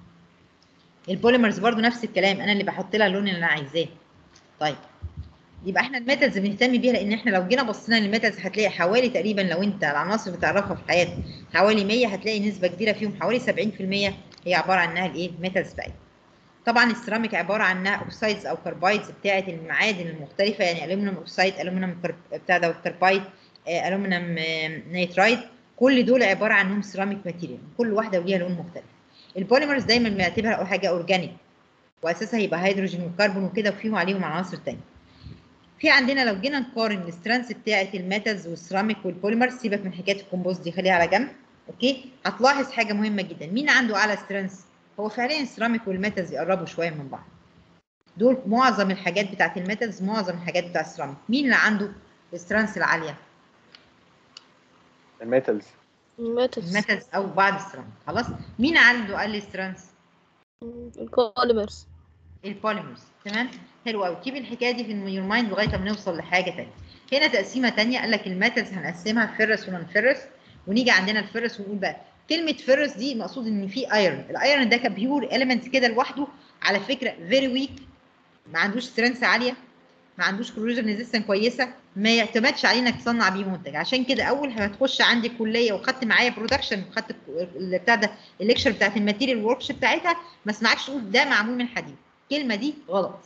البوليمرز برضو نفس الكلام انا اللي بحط لها اللون اللي انا عايزاه طيب يبقى احنا الميتالز بنهتم بيها لان احنا لو جينا بصينا للميتالز هتلاقي حوالي تقريبا لو انت العناصر بتعرفها في حياتك حوالي 100 هتلاقي نسبه كبيره فيهم حوالي 70% هي عباره عنها الايه الميتالز بتاعتها طبعا السيراميك عباره عنها اوكسايدز او كربايدز بتاعه المعادن المختلفه يعني الومنيوم اوكسايد الومنيوم بتاع ده كربايد الومنيوم نيترايد كل دول عباره عنهم سيراميك ماتيريال كل واحده وليها لون مختلف البوليمرز دايما بنعتبرها حاجه اورجانيك واساسها يبقى هيدروجين وكربون وكده وفيهم عليهم عناصر ثانيه في عندنا لو جينا نقارن السترانس بتاعه الميتالز والسيراميك والبوليمرز سيبك من حكايه الكومبوست دي خليها على جنب اوكي هتلاحظ حاجه مهمه جدا مين عنده اعلى سترانس هو فعليا السيراميك والميتالز يقربوا شويه من بعض دول معظم الحاجات بتاعه الميتالز معظم الحاجات بتاع السيراميك مين اللي عنده السترانس العاليه الميتالز الميتالز الميتالز او بعض السيراميك خلاص مين عنده اقل سترانس البوليمرز البوليمرز تمام حلو قوي كيب الحكايه دي في يور مايند لغايه ما نوصل لحاجه ثانيه هنا تقسيمه ثانيه قال لك الميتالز هنقسمها فيرس ونون فيرس ونيجي عندنا الفيرس ونقول بقى كلمه فيرس دي مقصود ان في ايرون الايرون ده كبيور اليمنت كده لوحده على فكره فيري ويك ما عندوش سترينث عاليه ما عندوش كروجن ريزيستنس كويسه ما يعتمدش عليه انك تصنع بيه منتج عشان كده اول ما هتخش عندي كليه وخدت معايا برودكشن وخدت اللي بتاع ده الليكشر بتاعت الماتيريال وركش بتاعتها ما اسمعكش تقول ده معمول من حديد الكلمه دي غلط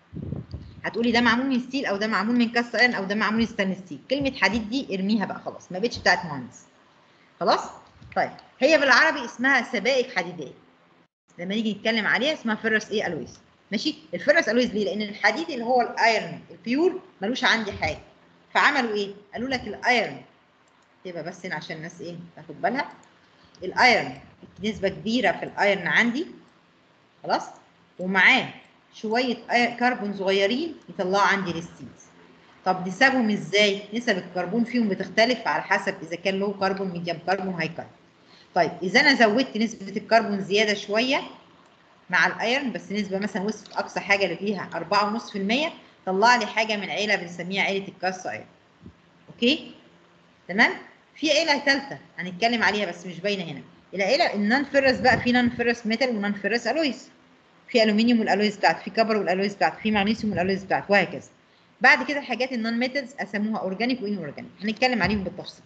هتقولي ده معمول من ستيل او ده معمول من كاست ايرن او ده معمول من ستانلس ستيل كلمه حديد دي ارميها بقى خلاص ما بقتش بتاعت مهندس خلاص طيب هي بالعربي اسمها سبائك حديديه لما نيجي نتكلم عليها اسمها فيرس ايه الويز ماشي الفيرس الويز ليه لان الحديد اللي هو الايرن البيور ملوش عندي حاجه فعملوا ايه قالوا لك الايرن تبقى بس هنا عشان الناس ايه تاخد بالها الايرن نسبه كبيره في الايرن عندي خلاص ومعاه شويه أي- كربون صغيرين يطلعوا عندي الستيلز طب نسبهم ازاي نسب الكربون فيهم بتختلف على حسب اذا كان له كربون ميديم كربون هاي كربون طيب اذا انا زودت نسبه الكربون زياده شويه مع الايرن بس نسبه مثلا وصلت اقصى حاجه اللي فيها 4.5% طلع لي حاجه من عيله بنسميها عيله الكاس ايرن اوكي تمام في عيله ثالثه هنتكلم عليها بس مش باينه هنا العيله النون فيرس بقى في نون فيرس ميتال ونون فيرس الويز في الومنيوم والالويز بتاعته في كبر والالويز بتاعته في مغنيسيوم والالويز بتاعته وهكذا بعد كده الحاجات النون ميتالز قسموها اورجانيك وان اورجانيك هنتكلم عليهم بالتفصيل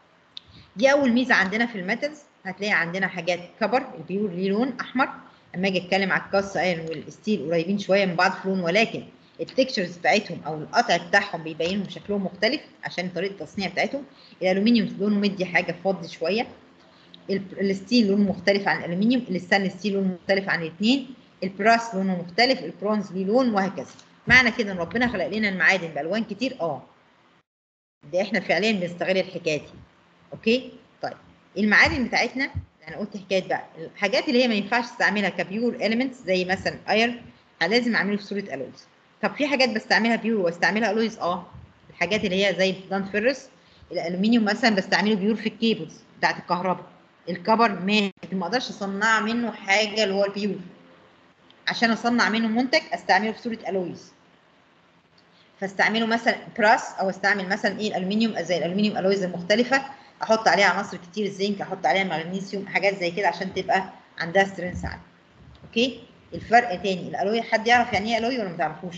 دي اول ميزه عندنا في الميتالز هتلاقي عندنا حاجات كبر البيور ليه لون احمر اما اجي اتكلم على الكاس ايرون والستيل قريبين شويه من بعض في لون ولكن التكتشرز بتاعتهم او القطع بتاعهم بيبينهم شكلهم مختلف عشان طريقه التصنيع بتاعتهم الالومنيوم لونه مدي حاجه فضي شويه ال- الستيل لونه مختلف عن الالومنيوم الستانلس ستيل لونه مختلف عن الاثنين البراس لونه مختلف البرونز ليه لون وهكذا معنى كده ان ربنا خلق لنا المعادن بالوان كتير اه ده احنا فعليا بنستغل الحكايه دي اوكي طيب المعادن بتاعتنا انا قلت حكايه بقى الحاجات اللي هي ما ينفعش تستعملها كبيور اليمنتس زي مثلا ايرن لازم اعمله في صوره الويز طب في حاجات بستعملها بيور واستعملها الويز اه الحاجات اللي هي زي البلانت فيرس الالومنيوم مثلا بستعمله بيور في الكيبلز بتاعت الكهرباء الكبر ماشي لكن ما اقدرش اصنع منه حاجه اللي هو البيور عشان اصنع منه منتج استعمله في صوره الويز فاستعمله مثلا براس او استعمل مثلا ايه الالومنيوم زي الالومنيوم الويز المختلفه احط عليها عناصر كتير زنك احط عليها مغنيسيوم حاجات زي كده عشان تبقى عندها سترينث عالي اوكي الفرق تاني الالوي حد يعرف يعني ايه الوي ولا ما تعرفوش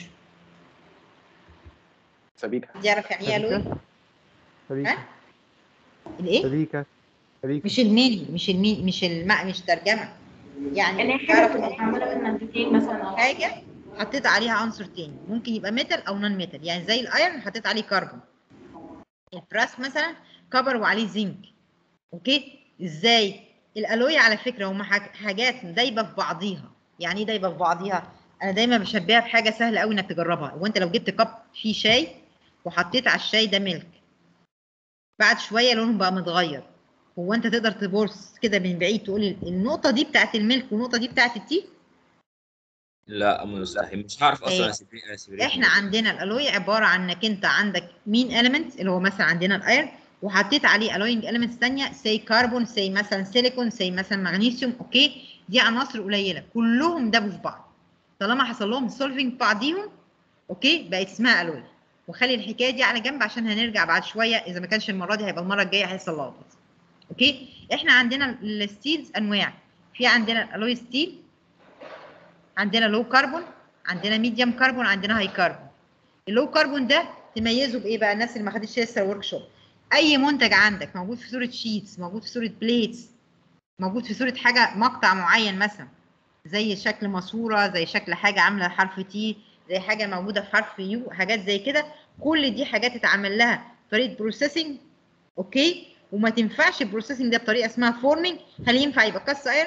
سبيكة حد يعرف يعني ايه الوي سبيكة الايه سبيكة سبيكة مش الميل مش الميل مش الم... مش ترجمه يعني يعني حاجة تعرف بتبقى معمولة من مادتين مثلا أو حاجه حطيت عليها عنصر تاني ممكن يبقى ميتال او نون ميتال يعني زي الايرون حطيت عليه كربون البراس مثلا كبر وعليه زنك اوكي ازاي الالوي على فكره هم حاج- حاجات دايبه في بعضيها يعني ايه دايبه في بعضيها انا دايما بشبهها بحاجه سهله قوي انك تجربها هو انت لو جبت كب فيه شاي وحطيت على الشاي ده ملك بعد شويه لونه بقى متغير هو انت تقدر تبص كده من بعيد تقول النقطه دي بتاعت الملك والنقطه دي بتاعت التي لا مستحيل مش هعرف اصلا إيه. اسيبريت اسيبريت احنا عندنا الالوي عباره عن انك انت عندك مين اليمنت اللي هو مثلا عندنا الايرن وحطيت عليه الوينج اليمنتس ثانيه سي كربون سي مثلا سيليكون سي مثلا مغنيسيوم اوكي دي عناصر قليله كلهم دابوا في بعض طالما حصل لهم سولفنج بعضيهم اوكي بقت اسمها الوي وخلي الحكايه دي على جنب عشان هنرجع بعد شويه اذا ما كانش المره دي هيبقى المره الجايه هيحصل لخبطه اوكي احنا عندنا الستيلز انواع في عندنا الالوي ستيل عندنا لو كربون عندنا ميديوم كربون عندنا هاي كربون اللو كربون ده تميزه بايه بقى الناس اللي ما خدتش لسه الورك شوب اي منتج عندك موجود في صوره شيتس موجود في صوره بليتس موجود في صوره حاجه مقطع معين مثلا زي شكل ماسوره زي شكل حاجه عامله حرف تي زي حاجه موجوده في حرف يو حاجات زي كده كل دي حاجات اتعمل لها طريقه بروسيسنج اوكي وما تنفعش البروسيسنج ده بطريقه اسمها فورمينج هل ينفع يبقى كاست ايرن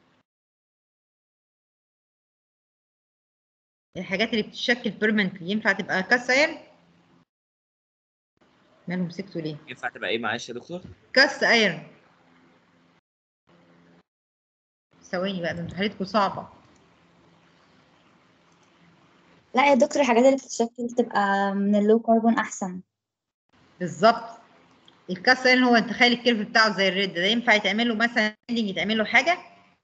الحاجات اللي بتتشكل بيرمنتلي ينفع تبقى كاست ايرن مالهم سكتوا ليه ينفع تبقى ايه معلش يا دكتور؟ كاست ايرن ثواني بقى ده انتوا حالتكم صعبه لا يا دكتور الحاجات اللي بتتشكل تبقى من اللو كربون احسن بالظبط الكاست ايرن هو انت تخيل الكيرف بتاعه زي الريد ده ينفع يتعمل له مثلا ending يتعمل له حاجه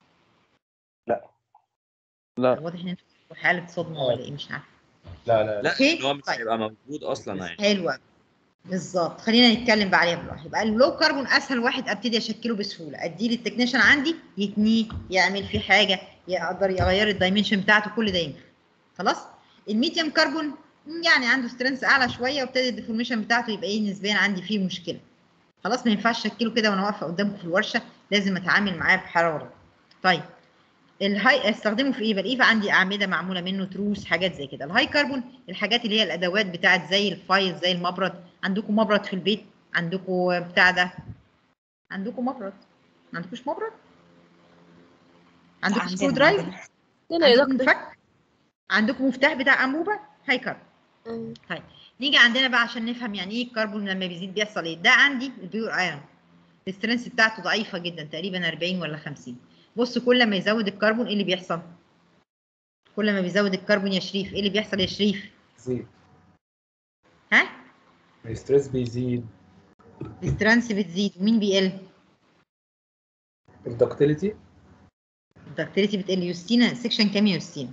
لا واضح ان انتوا في حاله صدمه ولا ايه مش عارفه لا لا لا أوكي، إن هو مش طيب. هيبقى موجود اصلا يعني حلوه بالظبط خلينا نتكلم بقى عليها بالراحه يبقى اللو كربون اسهل واحد ابتدي اشكله بسهوله اديه للتكنيشن عندي يتنيه يعمل فيه حاجه يقدر يغير الدايمنشن بتاعته كل ده ينفع خلاص الميديوم كربون يعني عنده سترينث اعلى شويه وابتدي الديفورميشن بتاعته يبقى ايه نسبيا عندي فيه مشكله خلاص ما ينفعش اشكله كده وانا واقفه قدامكم في الورشه لازم اتعامل معاه بحراره طيب الهاي استخدمه في ايه بلاقيه في عندي اعمده معموله منه تروس حاجات زي كده الهاي كربون الحاجات اللي هي الادوات بتاعت زي الفايل زي المبرد عندكم مبرد في البيت عندكم بتاع ده عندكم مبرد ما عندكوش مبرد عندكم عندنا- سكرو درايف هنا يا عندكم دكتور مفك عندكم مفتاح بتاع انبوبه هاي كربون مم. طيب نيجي عندنا بقى عشان نفهم يعني ايه الكربون لما بيزيد بيحصل ايه ده عندي البيور ايرون السترينث بتاعته ضعيفه جدا تقريبا 40 ولا 50 بص كل ما يزود الكربون ايه اللي بيحصل كل ما بيزود الكربون يا شريف ايه اللي بيحصل يا شريف زيد ها الستريس بيزيد السترينث بتزيد ومين بيقل الدكتيليتي الدكتيريتي بتقل يوستينا سيكشن كام يا يوستينا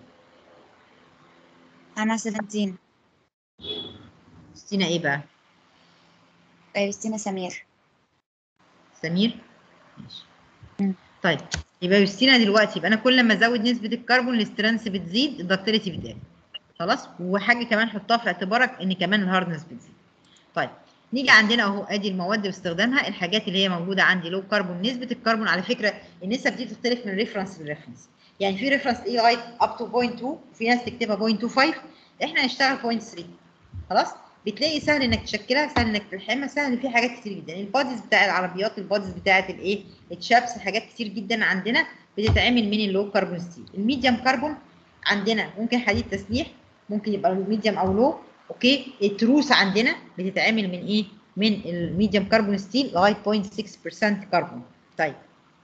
أنا 17 يوستينا ايه بقى يوستينا سمير سمير ماشي مم. طيب يبقى يوستينا دلوقتي يبقى انا كل ما ازود نسبه الكربون السترينث بتزيد الدكتيريتي بتقل خلاص وحاجه كمان حطها في اعتبارك ان كمان الهاردنس بتزيد طيب نيجي عندنا اهو ادي المواد واستخدامها الحاجات اللي هي موجوده عندي لو كربون نسبه الكربون على فكره النسب دي بتختلف من ريفرنس لريفرنس يعني في ريفرنس اي لغايه اب تو 0.2 وفي ناس تكتبها 0.25 احنا هنشتغل 0.3 خلاص بتلاقي سهل انك تشكلها سهل انك تلحمها سهل في حاجات كتير جدا الباديز بتاع العربيات الباديز بتاعه الايه الشابس حاجات كتير جدا عندنا بتتعمل من اللو كربون ستيل الميديم كربون عندنا ممكن حديد تسليح ممكن يبقى ميديم او لو اوكي التروس عندنا بتتعمل من ايه من الميديم كربون ستيل لغايه 0.6% كربون طيب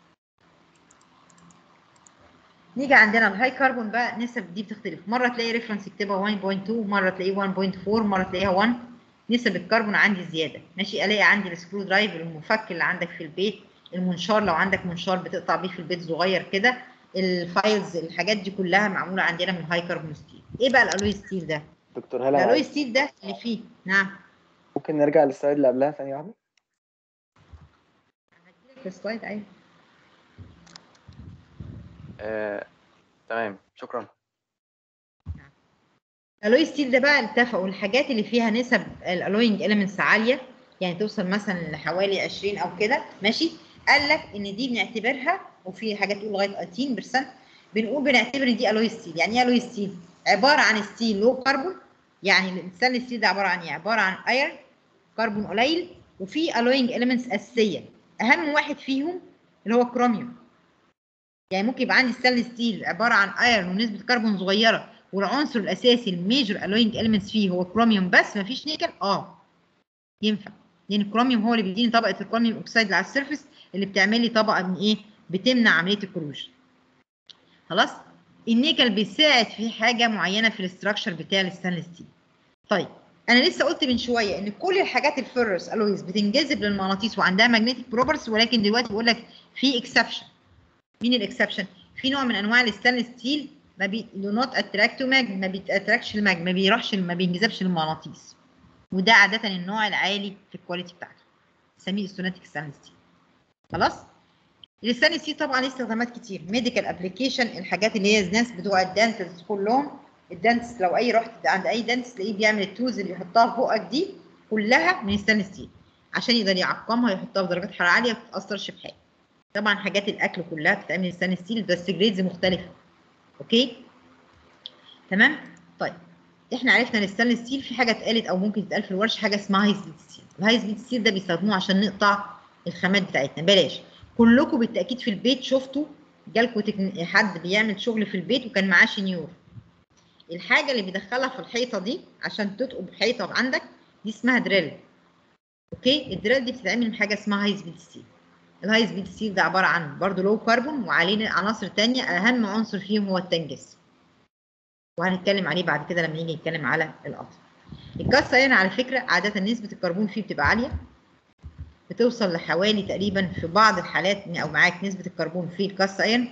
نيجي عندنا الهاي كربون بقى نسب دي بتختلف مره تلاقي ريفرنس يكتبها 1.2 مره تلاقيه 1.4 مره تلاقيها 1 نسب الكربون عندي زياده ماشي الاقي عندي السكرو درايف المفك اللي عندك في البيت المنشار لو عندك منشار بتقطع بيه في البيت صغير كده الفايلز الحاجات دي كلها معموله عندنا من الهاي كربون ستيل ايه بقى الالوي ستيل ده دكتور هلا الالوي معلش، ستيل ده اللي فيه نعم ممكن نرجع للسلايد اللي قبلها ثانية واحدة في السلايد ايوه آه، تمام شكرا الالوي ستيل ده بقى اتفقوا الحاجات اللي فيها نسب الالوينج اليمنتس عاليه يعني توصل مثلا لحوالي 20 او كده ماشي قال لك ان دي بنعتبرها وفي حاجات تقول لغايه 18% بنقول بنعتبر ان دي الوي ستيل يعني ايه الوي ستيل عباره عن ستيل لو كربون يعني الانسان ستيل ده عباره عن ايه عباره عن ايرن كربون قليل وفي الوينج اليمنتس اساسيه اهم واحد فيهم اللي هو الكروميوم يعني ممكن يبقى عندي ستانلس ستيل عباره عن ايرون ونسبه كربون صغيره والعنصر الاساسي الميجر الوينج اليمنتس فيه هو الكروميوم بس مفيش نيكل اه ينفع لان الكروميوم هو اللي بيديني طبقه الكروميوم اوكسيد اللي على السيرفيس اللي بتعمل لي طبقه من ايه بتمنع عمليه الكروجن خلاص النيكل بيساعد في حاجه معينه في الاستراكشر بتاع الستانلس ستيل طيب انا لسه قلت من شويه ان كل الحاجات الفيرس الويز بتنجذب للمغناطيس وعندها ماجنتيك بروبرتيز ولكن دلوقتي بقول لك في اكسبشن مين الاكسبشن في نوع من انواع الستانلس ستيل ما بي دو نوت اتراكت تو ماج ما بيتاتراكش الماج ما بيروحش ما بينجذبش للمغناطيس وده عاده النوع العالي في الكواليتي بتاعته سميه ستوناتيك ستانلس ستيل خلاص الستانلس ستيل طبعا ليه استخدامات كتير ميديكال ابلكيشن الحاجات اللي هي الناس بتوع الدانتس كلهم الدانتس لو اي رحت عند اي دانتس تلاقيه بيعمل التولز اللي يحطها في بقك دي كلها من ستانلس ستيل عشان يقدر يعقمها ويحطها في درجات حراره عاليه ما تتاثرش بحاجه طبعا حاجات الاكل كلها بتتعمل ستانلس ستيل بس جريدز مختلفه اوكي تمام طيب احنا عرفنا الستانلس ستيل في حاجه اتقالت او ممكن تتقال في الورش حاجه اسمها هاي سبيد ستيل الهاي سبيد ستيل ده بيستخدموه عشان نقطع الخامات بتاعتنا بلاش كلكم بالتاكيد في البيت شفتوا جالكم تكن... حد بيعمل شغل في البيت وكان معاه شنيور الحاجه اللي بيدخلها في الحيطه دي عشان تثقب حيطه عندك دي اسمها دريل اوكي الدريل دي بتتعمل من حاجه اسمها هاي سبيد ستيل الهاي سبيد ستيل ده عباره عن برضه لو كربون وعليه عناصر تانية اهم عنصر فيهم هو التنجس وهنتكلم عليه بعد كده لما نيجي نتكلم على القطر الكاست ايرون على فكره عاده نسبه الكربون فيه بتبقى عاليه بتوصل لحوالي تقريبا في بعض الحالات او معاك نسبه الكربون في الكاست ايرون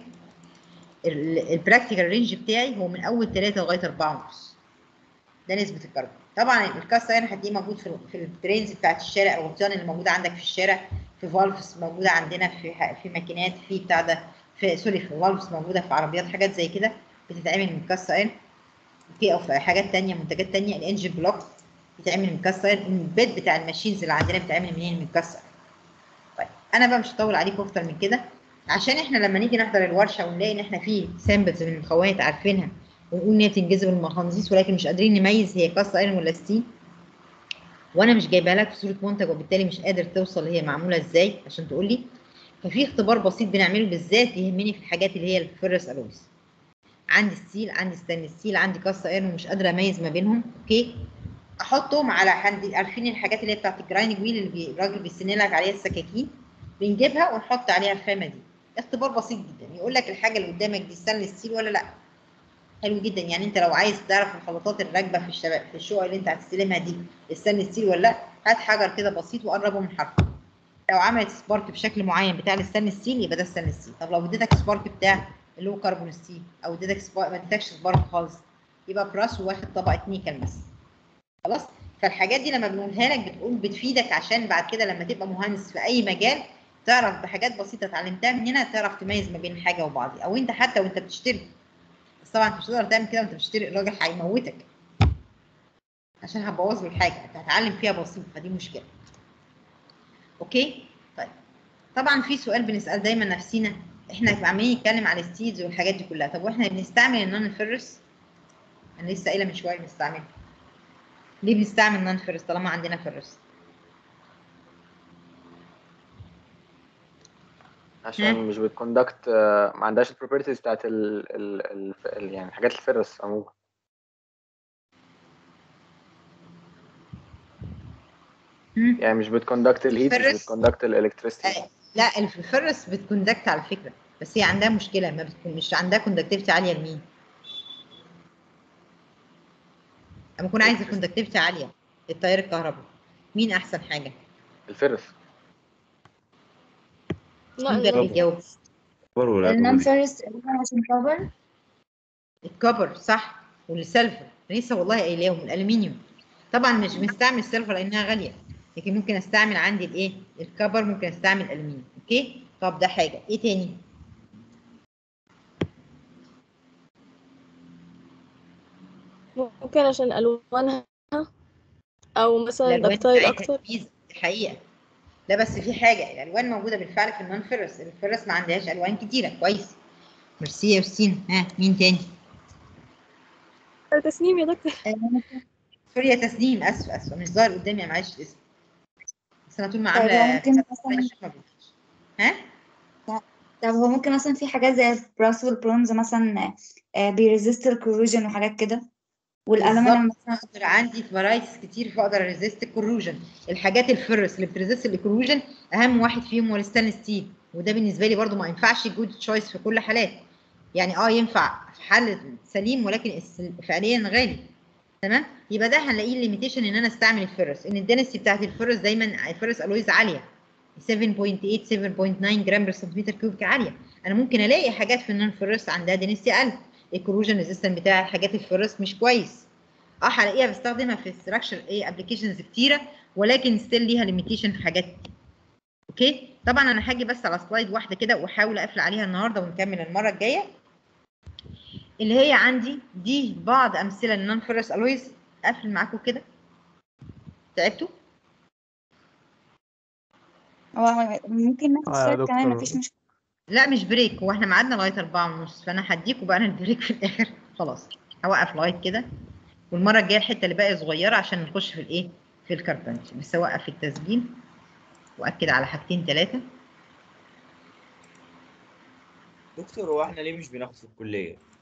البراكتيكال رينج بتاعي هو من اول 3 لغايه 4 ونص ده نسبه الكربون طبعا الكاست ايرون هتلاقيه موجود في في الترينز بتاعت الشارع او الغطيان اللي موجوده عندك في الشارع في فالفز موجوده عندنا في في ماكينات في بتاع ده في سوري في فالفز موجوده في عربيات حاجات زي كده بتتعمل من كاست ايرون اوكي او في حاجات تانية منتجات تانية الانجن بلوك بيتعمل مكسر البيت بتاع الماشينز اللي عندنا بيتعمل منين متكسر طيب انا بقى مش هطول عليكم اكتر من كده عشان احنا لما نيجي نحضر الورشه ونلاقي ان احنا في سامبلز من المكونات عارفينها ونقول ان هي بتنجذب المغناطيس ولكن مش قادرين نميز هي كاست ايرون ولا ستيل وانا مش جايبها لك في صوره منتج وبالتالي مش قادر توصل هي معموله ازاي عشان تقول لي ففي اختبار بسيط بنعمله بالذات يهمني في الحاجات اللي هي الفيرس الويز عندي ستيل عندي ستانلس ستيل عندي كاست ايرون ومش قادره اميز ما بينهم اوكي احطهم على حد عارفين الحاجات اللي هي بتاعت الجراينج ويل اللي بي- الراجل بيسن لك عليها السكاكين بنجيبها ونحط عليها الخامه دي اختبار بسيط جدا يقول لك الحاجه اللي قدامك دي ستانلس ستيل ولا لا حلو جدا يعني انت لو عايز تعرف الخلطات الراكبه في الشباب في الشقق اللي انت هتستلمها دي ستانلس ستيل ولا لا هات حجر كده بسيط وقربه من حرفه لو عملت سبارك بشكل معين بتاع الستانلس ستيل يبقى ده ستانلس ستيل طب لو اديتك سبارك بتاع اللي هو كربون ستيل او اديتك سبارك ما اديتكش سبارك خالص يبقى براس واخد طبقه نيكل مثلا خلاص فالحاجات دي لما بنقولها لك بتقول بتفيدك عشان بعد كده لما تبقى مهندس في اي مجال تعرف بحاجات بسيطه اتعلمتها من هنا تعرف تميز ما بين حاجه وبعض او انت حتى وانت بتشتري بس طبعا انت مش هتقدر تعمل كده وانت بتشتري الراجل هيموتك عشان هتبوظ له الحاجه انت هتعلم فيها بسيط فدي مشكله اوكي طيب طبعا في سؤال بنسال دايما نفسينا احنا عمالين نتكلم على الستيدز والحاجات دي كلها طب واحنا بنستعمل النون فيرس انا لسه قايله من شويه بنستعمل ليه بنستعمل نون فيرس طالما عندنا فيرس عشان مم. مش بتكوندكت ما عندهاش البروبرتيز بتاعت ال ال ال ال يعني حاجات الفرس عموما مم. يعني مش بتكوندكت الهيت مش الفرس- بتكوندكت الالكتريستي آه، لا الفيرس بتكوندكت على فكره بس هي عندها مشكله ما بتكون مش عندها كوندكتيفيتي عاليه لمين؟ لما اكون عايزه كوندكتيفيتي عاليه التيار الكهربائي مين احسن حاجه؟ الفرس لا مين جاب يجاوب؟ النون فيرس عشان كفر الكبر صح والسيلفر لسه والله قايلاهم الالومنيوم طبعا مش بنستعمل السيلفر لانها غاليه لكن ممكن استعمل عندي الايه الكبر ممكن استعمل الالومنيوم اوكي طب ده حاجه ايه تاني ممكن عشان ألوانها أو مثلا الالوان دكتايل بتاعتها أكتر كبيرة، دي حقيقه لا بس في حاجه الالوان موجوده بالفعل في النون فيرس الفيرس ما عندهاش الوان كتيره كويس ميرسي يا يوستين ها مين تاني تسنيم يا دكتور سوري يا تسنيم اسف اسف مش ظاهر قدامي معلش الاسم بس انا طول ما طيب هو عامله ممكن مثلا ها طب هو ممكن مثلا في حاجات زي البراس والبرونز مثلا آه، بيريزيست الكوروجن وحاجات كده والالومنيوم بالظبط اقدر عندي فرايتيز كتير فاقدر ريزيست الكروجن الحاجات الفرس اللي بتريزيست الكروجن اهم واحد فيهم هو الستانلس ستيل وده بالنسبه لي برضو ما ينفعش جود تشويس في كل حالات يعني اه ينفع في حل سليم ولكن الس- فعليا غالي تمام يبقى ده هنلاقيه الليميتيشن ان انا استعمل الفرس ان الدنسيتي بتاعت الفرس دايما الفرس الويز عاليه 7.8 7.9 جرام بر سنتيمتر كيوبيك عاليه انا ممكن الاقي حاجات في النون فرس عندها دنسيتي اقل الكروجن ريزيستنت بتاع الحاجات الفرس مش كويس اه هلاقيها بستخدمها في ستراكشر ايه ابلكيشنز كتيره ولكن ستيل ليها ليميتيشن في حاجات كتير. اوكي طبعا انا هاجي بس على سلايد واحده كده واحاول اقفل عليها النهارده ونكمل المره الجايه اللي هي عندي دي بعض امثله النون فيرس الويز اقفل معاكم كده تعبتوا هو ممكن ناخد آه يا سلايد كمان دكتور. مفيش مشكلة لا مش بريك هو احنا ميعادنا لغايه 4 ونص فانا هديكوا بقى انا البريك في الاخر خلاص هوقف لغايه كده والمره الجايه الحته اللي باقيه صغيره عشان نخش في الايه في الكربنش بس اوقف التسجيل واكد على حاجتين ثلاثه دكتور هو احنا ليه مش بناخد في الكلية؟